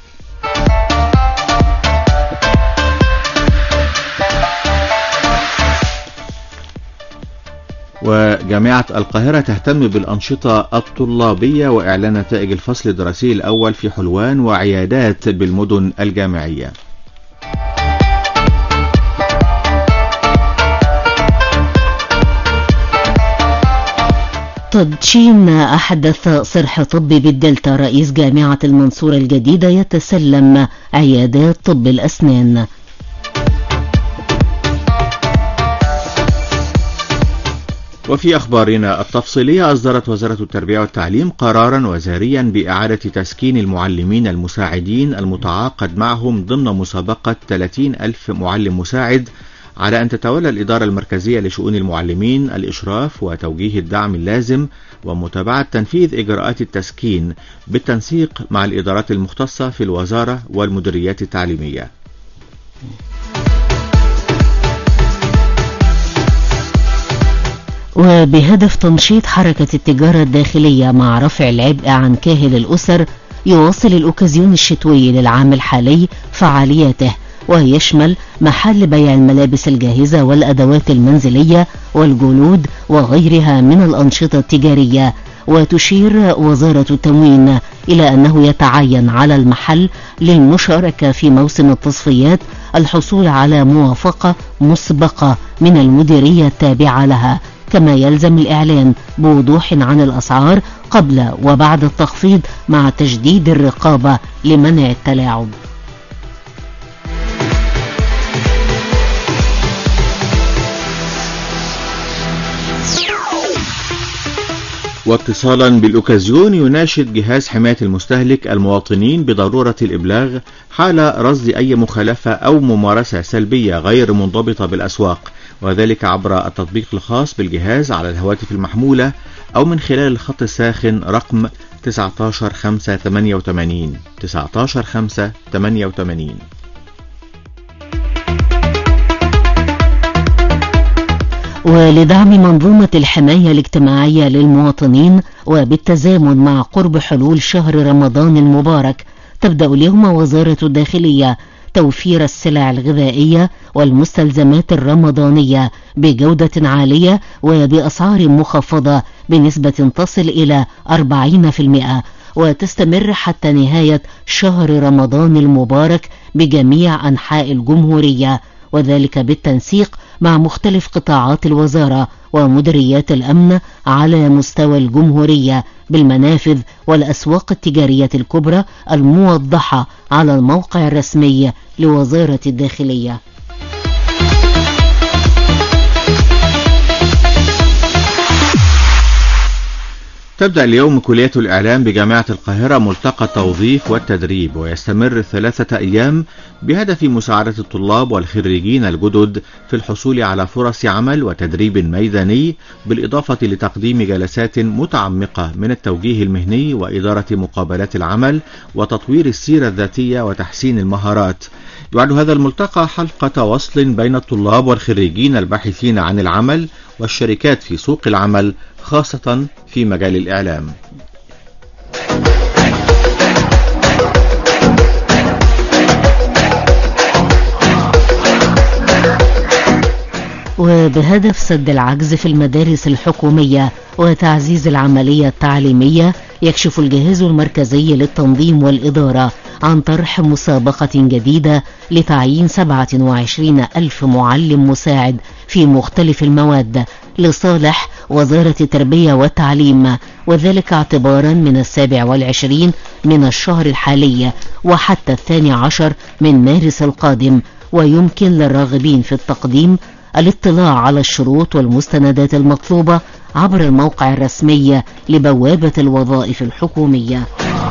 وجامعة القاهرة تهتم بالأنشطة الطلابية وإعلان نتائج الفصل الدراسي الأول في حلوان وعيادات بالمدن الجامعية تدشين أحدث صرح طبي بالدلتا رئيس جامعة المنصورة الجديدة يتسلم عيادات طب الأسنان وفي أخبارنا التفصيلية أصدرت وزارة التربية والتعليم قرارا وزاريا بإعادة تسكين المعلمين المساعدين المتعاقد معهم ضمن مسابقة 30 ألف معلم مساعد على أن تتولى الإدارة المركزية لشؤون المعلمين الإشراف وتوجيه الدعم اللازم ومتابعة تنفيذ إجراءات التسكين بالتنسيق مع الإدارات المختصة في الوزارة والمديريات التعليمية وبهدف تنشيط حركة التجارة الداخلية مع رفع العبء عن كاهل الأسر يواصل الأوكازيون الشتوي للعام الحالي فعالياته ويشمل محل بيع الملابس الجاهزة والأدوات المنزلية والجلود وغيرها من الأنشطة التجارية وتشير وزارة التموين إلى أنه يتعين على المحل للمشاركة في موسم التصفيات الحصول على موافقة مسبقة من المديرية التابعة لها كما يلزم الإعلان بوضوح عن الأسعار قبل وبعد التخفيض مع تجديد الرقابة لمنع التلاعب واتصالا بالأوكازيون يناشد جهاز حماية المستهلك المواطنين بضرورة الإبلاغ حال رصد أي مخالفة أو ممارسة سلبية غير منضبطة بالأسواق وذلك عبر التطبيق الخاص بالجهاز على الهواتف المحمولة أو من خلال الخط الساخن رقم 19588 19588 ولدعم منظومة الحماية الاجتماعية للمواطنين وبالتزامن مع قرب حلول شهر رمضان المبارك تبدأ اليوم وزارة الداخلية توفير السلع الغذائية والمستلزمات الرمضانية بجودة عالية وبأسعار مخفضة بنسبة تصل إلى 40% وتستمر حتى نهاية شهر رمضان المبارك بجميع أنحاء الجمهورية وذلك بالتنسيق مع مختلف قطاعات الوزارة ومديريات الأمن على مستوى الجمهورية بالمنافذ والأسواق التجارية الكبرى الموضحة على الموقع الرسمي لوزارة الداخلية تبدأ اليوم كلية الإعلام بجامعة القاهرة ملتقى التوظيف والتدريب ويستمر ثلاثة أيام بهدف مساعدة الطلاب والخريجين الجدد في الحصول على فرص عمل وتدريب ميداني بالإضافة لتقديم جلسات متعمقة من التوجيه المهني وإدارة مقابلات العمل وتطوير السيرة الذاتية وتحسين المهارات يعد هذا الملتقى حلقة وصل بين الطلاب والخريجين الباحثين عن العمل والشركات في سوق العمل خاصة في مجال الإعلام وبهدف سد العجز في المدارس الحكومية وتعزيز العملية التعليمية يكشف الجهاز المركزي للتنظيم والإدارة عن طرح مسابقة جديدة لتعيين 27 ألف معلم مساعد في مختلف المواد لصالح وزارة التربية والتعليم وذلك اعتبارا من السابع والعشرين من الشهر الحالي وحتى الثاني عشر من مارس القادم ويمكن للراغبين في التقديم الاطلاع على الشروط والمستندات المطلوبة عبر الموقع الرسمي لبوابة الوظائف الحكومية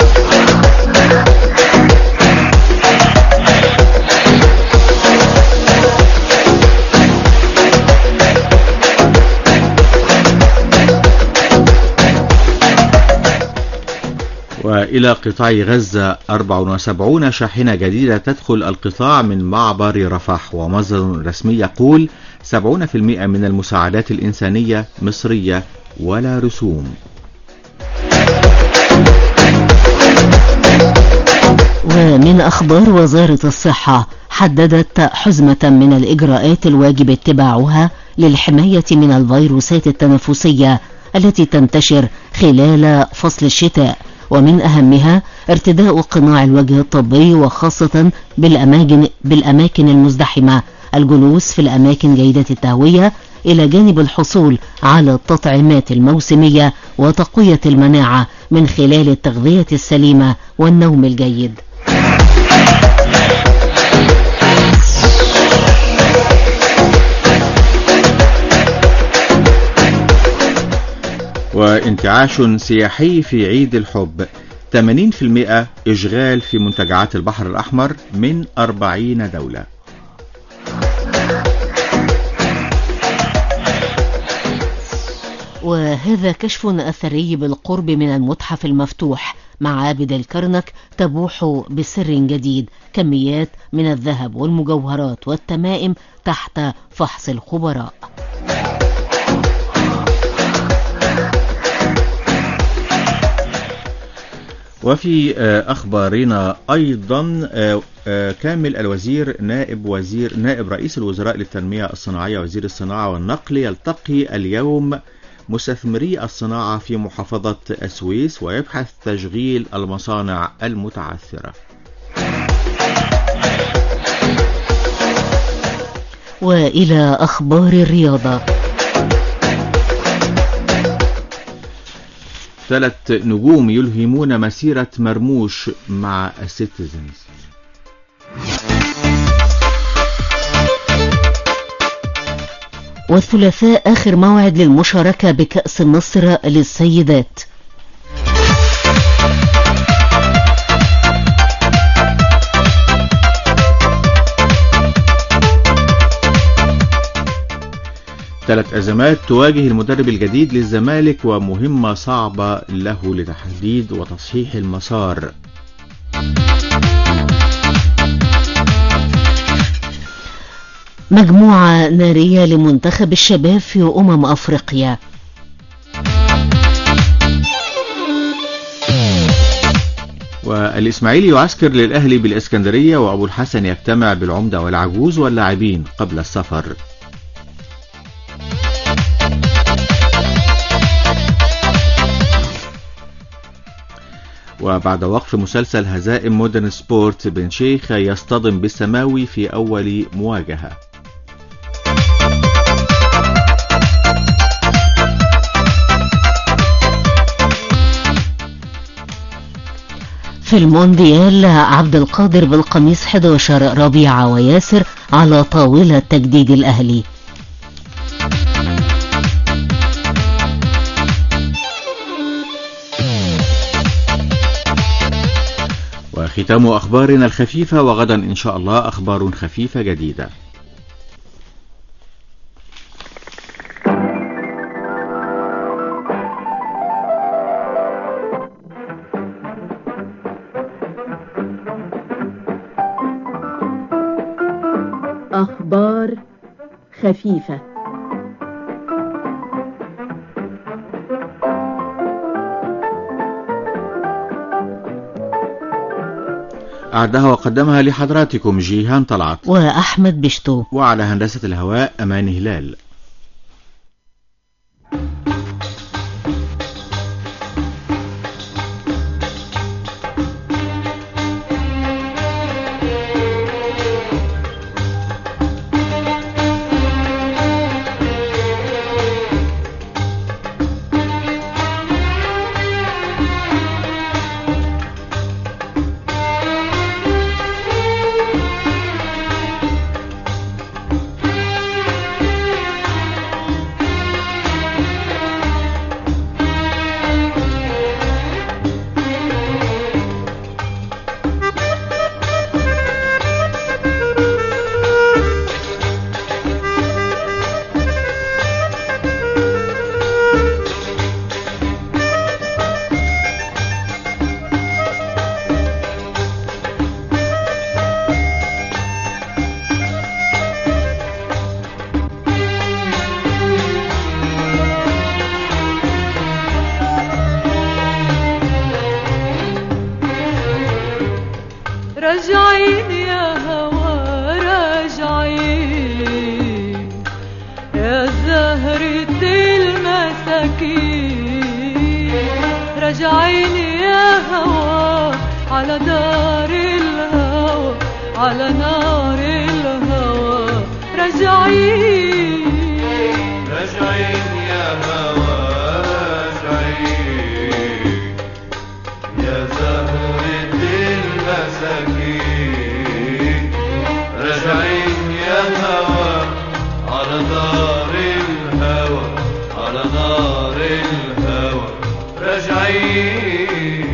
وإلى قطاع غزة 74 شاحنة جديدة تدخل القطاع من معبر رفح ومصدر رسمي يقول 70% من المساعدات الإنسانية مصرية ولا رسوم ومن أخبار وزارة الصحة حددت حزمة من الإجراءات الواجب اتباعها للحماية من الفيروسات التنفسية التي تنتشر خلال فصل الشتاء ومن أهمها ارتداء قناع الوجه الطبي وخاصة بالأماكن, بالأماكن المزدحمة الجلوس في الأماكن جيدة التهوية إلى جانب الحصول على التطعيمات الموسمية وتقوية المناعة من خلال التغذية السليمة والنوم الجيد وانتعاش سياحي في عيد الحب 80% إشغال في منتجعات البحر الأحمر من 40 دولة وهذا كشف أثري بالقرب من المتحف المفتوح معابد الكرنك تبوح بسر جديد كميات من الذهب والمجوهرات والتمائم تحت فحص الخبراء وفي أخبارنا أيضا كامل الوزير نائب وزير نائب رئيس الوزراء للتنمية الصناعية وزير الصناعة والنقل يلتقي اليوم مستثمري الصناعة في محافظة السويس ويبحث تشغيل المصانع المتعثرة وإلى أخبار الرياضة ثلاث نجوم يلهمون مسيرة مرموش مع السيتيزنز والثلاثاء آخر موعد للمشاركة بكأس مصر للسيدات ثلاث أزمات تواجه المدرب الجديد للزمالك ومهمة صعبة له لتحديد وتصحيح المسار مجموعة نارية لمنتخب الشباب في أمم أفريقيا والإسماعيلي يعسكر للأهلي بالإسكندرية وأبو الحسن يجتمع بالعمدة والعجوز واللاعبين قبل السفر وبعد وقف مسلسل هزائم مودرن سبورت بن شيخ يصطدم بالسماوي في أول مواجهة في المونديال عبد القادر بالقميص 11 ربيعة وياسر على طاولة تجديد الأهلي وختام أخبارنا الخفيفة وغدا إن شاء الله أخبار خفيفة جديدة أخبار خفيفة أعدها وقدمها لحضراتكم جيهان طلعت وأحمد بشتو وعلى هندسة الهواء أمان هلال راجعين يا هوا راجعين يا زهرة المساكين راجعين يا هوا على دار الهوى على نار الهوى راجعين راجعين يا هوا راجعين يا زهرة المساكين راجعين يا هوا على دار الهوى على نار الهوى راجعين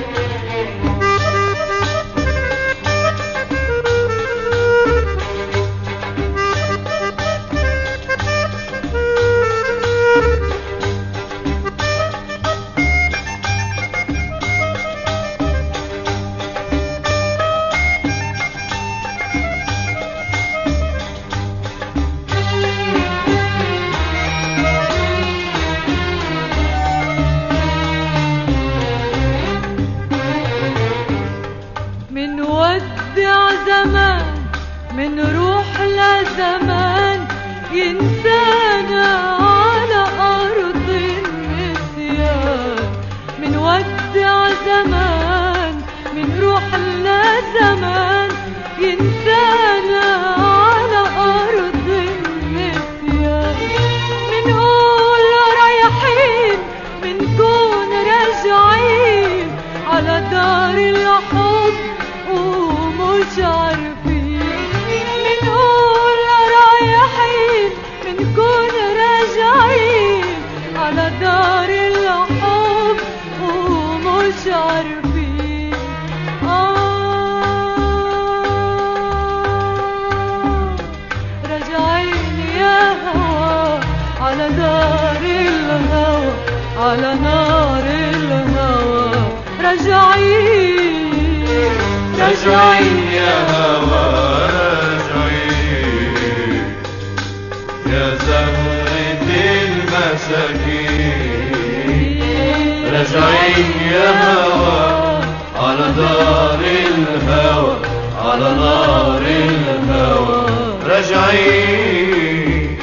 من ودع زمان من روح لزمان ينسانا على أرض على نار الهوى راجعين راجعين يا هوى راجعين يا زهرة المساكين راجعين يا هوى على دار الهوى على نار الهوى راجعين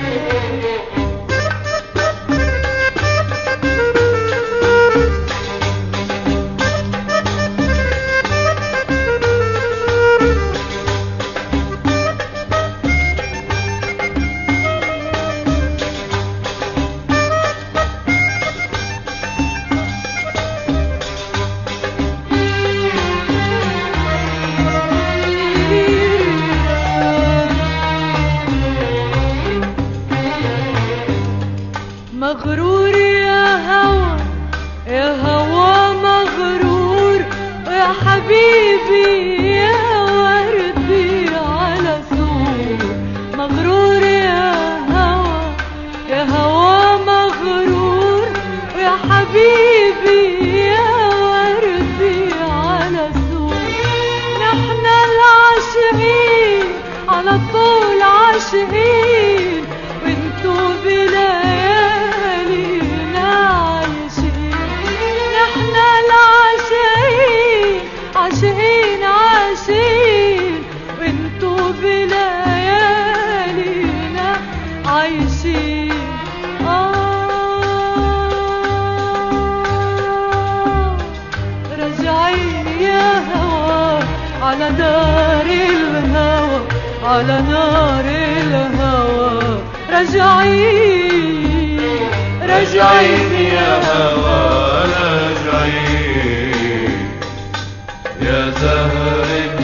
مغرور يا هوى يا هوى مغرور يا حبيبي يا وردي على سور مغرور يا هوى يا هوى مغرور يا حبيبي يا وردي على سور نحن العاشقين على طول عاشقين وانتو بليالينا عايشين نحن العاشقين عاشقين عاشقين وانتو بليالينا عايشين آه راجعين يا هوى على نار الهوى على نار الهوى راجعين راجعين يا هوى راجعين يا زهرة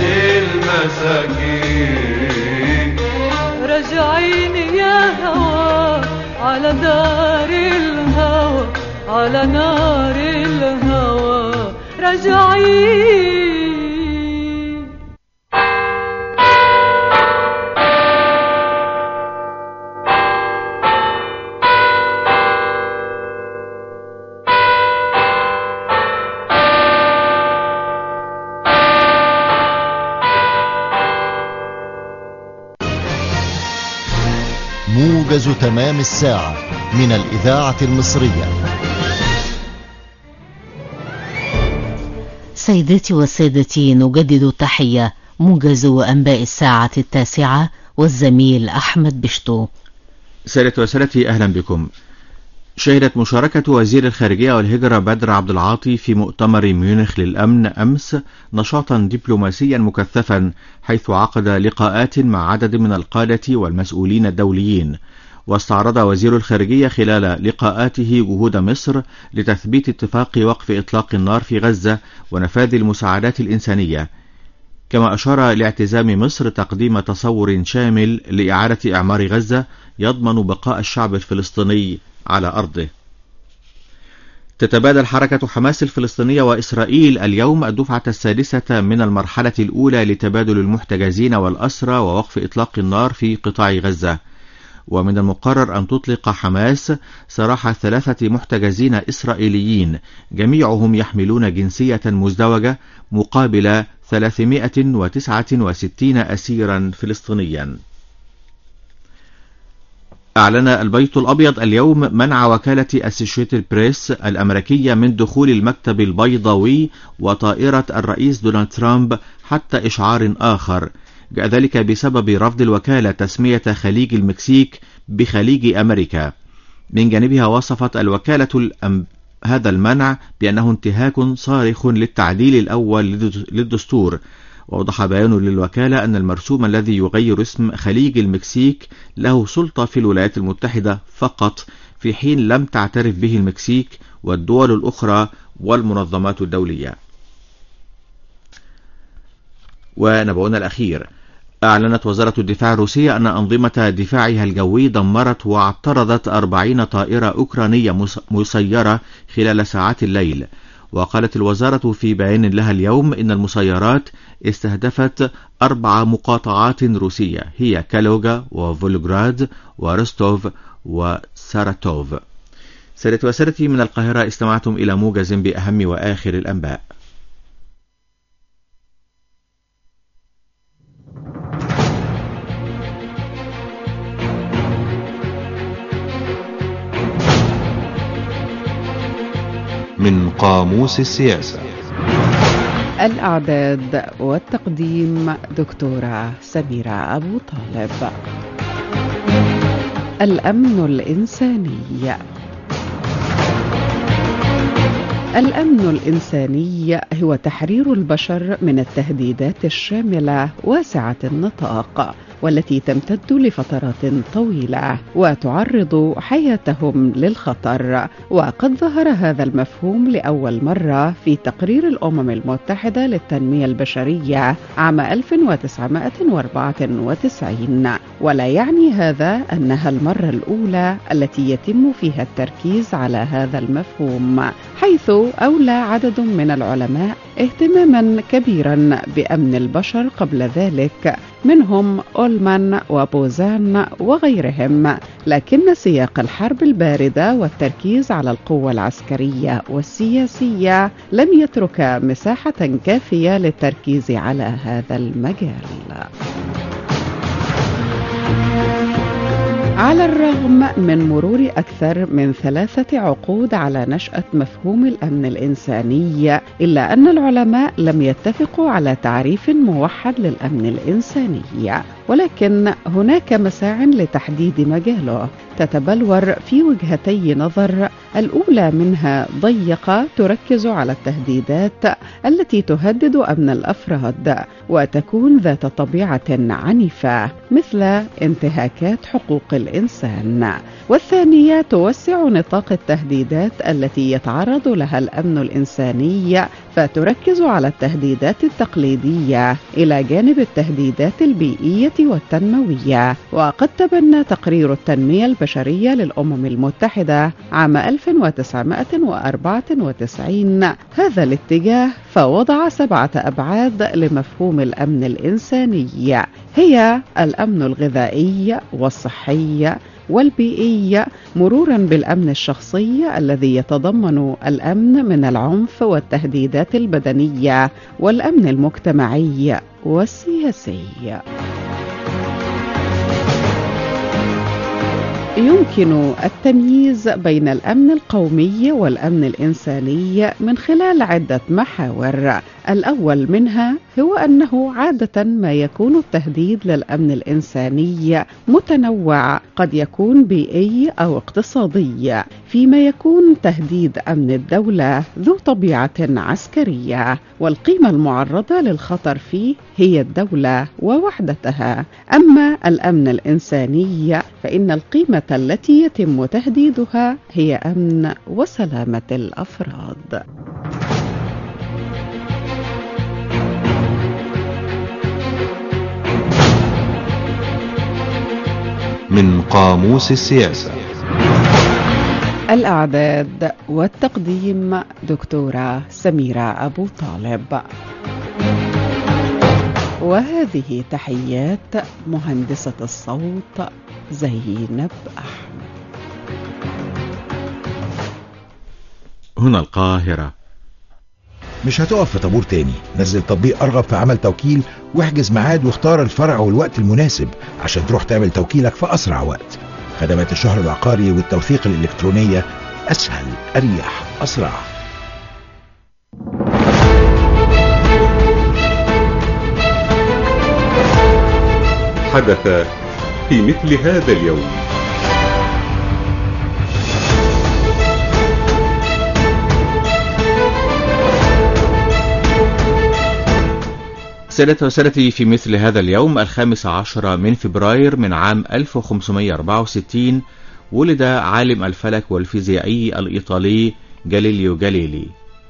المساكين راجعين يا هوى على نار الهوى على نار الهوى راجعين موجز تمام الساعة من الإذاعة المصرية سيداتي وسادتي نجدد التحية موجز أنباء الساعة التاسعة والزميل أحمد بشتو سادة وسادتي أهلا بكم شهدت مشاركة وزير الخارجية والهجرة بدر عبد العاطي في مؤتمر ميونخ للأمن أمس نشاطا دبلوماسيا مكثفا حيث عقد لقاءات مع عدد من القادة والمسؤولين الدوليين واستعرض وزير الخارجية خلال لقاءاته جهود مصر لتثبيت اتفاق وقف إطلاق النار في غزة ونفاذ المساعدات الإنسانية كما أشار لاعتزام مصر تقديم تصور شامل لإعادة إعمار غزة يضمن بقاء الشعب الفلسطيني على أرضه تتبادل حركة حماس الفلسطينية وإسرائيل اليوم الدفعة السادسة من المرحلة الأولى لتبادل المحتجزين والأسرى ووقف إطلاق النار في قطاع غزة ومن المقرر أن تطلق حماس سراح ثلاثة محتجزين إسرائيليين جميعهم يحملون جنسية مزدوجة مقابل 369 أسيرا فلسطينيا أعلن البيت الأبيض اليوم منع وكالة أسوشيتد بريس الأمريكية من دخول المكتب البيضاوي وطائرة الرئيس دونالد ترامب حتى إشعار آخر جاء ذلك بسبب رفض الوكالة تسمية خليج المكسيك بخليج أمريكا من جانبها وصفت الوكالة الأم... هذا المنع بأنه انتهاك صارخ للتعديل الأول للدستور وأوضح بيان للوكالة أن المرسوم الذي يغير اسم خليج المكسيك له سلطة في الولايات المتحدة فقط في حين لم تعترف به المكسيك والدول الأخرى والمنظمات الدولية ونبؤنا الأخير أعلنت وزارة الدفاع الروسية أن أنظمة دفاعها الجوي دمرت واعترضت أربعين طائرة أوكرانية مسيرة خلال ساعات الليل وقالت الوزارة في بيان لها اليوم إن المسيرات استهدفت أربع مقاطعات روسية هي كالوغا وفولغراد ورستوف وساراتوف سادتي وسادتي من القاهرة استمعتم إلى موجز بأهم وآخر الأنباء من قاموس السياسة الأعداد والتقديم دكتورة سميرة أبو طالب الأمن الإنساني الأمن الإنساني هو تحرير البشر من التهديدات الشاملة واسعة النطاق والتي تمتد لفترات طويلة وتعرض حياتهم للخطر وقد ظهر هذا المفهوم لأول مرة في تقرير الأمم المتحدة للتنمية البشرية عام 1994 ولا يعني هذا أنها المرة الأولى التي يتم فيها التركيز على هذا المفهوم حيث أولى عدد من العلماء اهتماما كبيرا بأمن البشر قبل ذلك منهم أولمان وبوزان وغيرهم لكن سياق الحرب الباردة والتركيز على القوة العسكرية والسياسية لم يترك مساحة كافية للتركيز على هذا المجال على الرغم من مرور أكثر من ثلاثة عقود على نشأة مفهوم الأمن الإنساني إلا أن العلماء لم يتفقوا على تعريف موحد للأمن الإنساني ولكن هناك مساع لتحديد مجاله تتبلور في وجهتي نظر الأولى منها ضيقة تركز على التهديدات التي تهدد أمن الأفراد وتكون ذات طبيعة عنيفة مثل انتهاكات حقوق الإنسان والثانية توسع نطاق التهديدات التي يتعرض لها الأمن الإنساني فتركز على التهديدات التقليدية إلى جانب التهديدات البيئية والتنموية وقد تبنى تقرير التنمية البشرية للأمم المتحدة عام 1994 هذا الاتجاه فوضع سبعة أبعاد لمفهوم الأمن الإنساني هي الأمن الغذائي والصحي والبيئي مرورا بالامن الشخصي الذي يتضمن الامن من العنف والتهديدات البدنيه والامن المجتمعي والسياسي يمكن التمييز بين الامن القومي والامن الانساني من خلال عده محاور الاول منها هو انه عاده ما يكون التهديد للامن الانساني متنوع قد يكون بيئي او اقتصادي فيما يكون تهديد امن الدوله ذو طبيعه عسكريه والقيمه المعرضه للخطر فيه هي الدوله ووحدتها اما الامن الانساني فان القيمه التي يتم تهديدها هي امن وسلامه الافراد من قاموس السياسة الأعداد والتقديم دكتورة سميرة أبو طالب وهذه تحيات مهندسة الصوت زينب أحمد هنا القاهرة مش هتقف في طابور تاني نزل تطبيق ارغب في عمل توكيل واحجز ميعاد واختار الفرع والوقت المناسب عشان تروح تعمل توكيلك في اسرع وقت خدمات الشهر العقاري والتوثيق الالكترونيه اسهل اريح اسرع حدث في مثل هذا اليوم سادة وسادتي في مثل هذا اليوم الخامس عشر من فبراير من عام 1564 ولد عالم الفلك والفيزيائي الإيطالي جاليليو جاليلي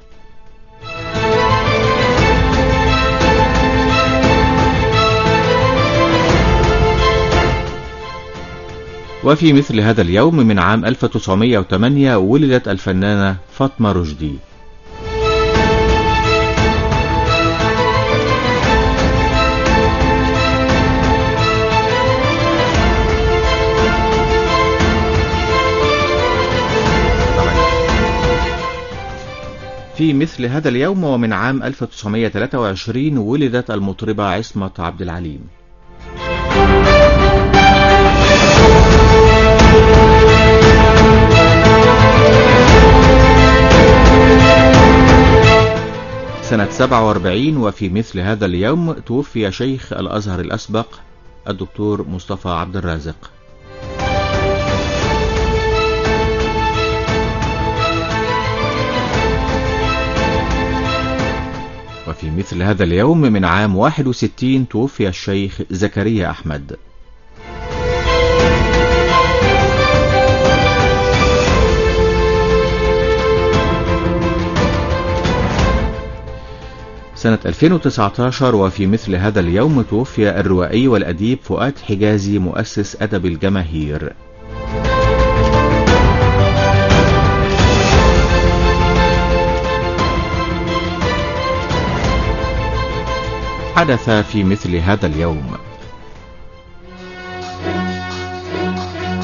وفي مثل هذا اليوم من عام 1908 ولدت الفنانة فاطمة رشدي في مثل هذا اليوم ومن عام 1923 ولدت المطربة عصمة عبد العليم سنة 47 وفي مثل هذا اليوم توفي شيخ الأزهر الأسبق الدكتور مصطفى عبد الرازق وفي مثل هذا اليوم من عام 61 توفي الشيخ زكريا أحمد سنة 2019 وفي مثل هذا اليوم توفي الروائي والأديب فؤاد حجازي مؤسس أدب الجماهير حدث في مثل هذا اليوم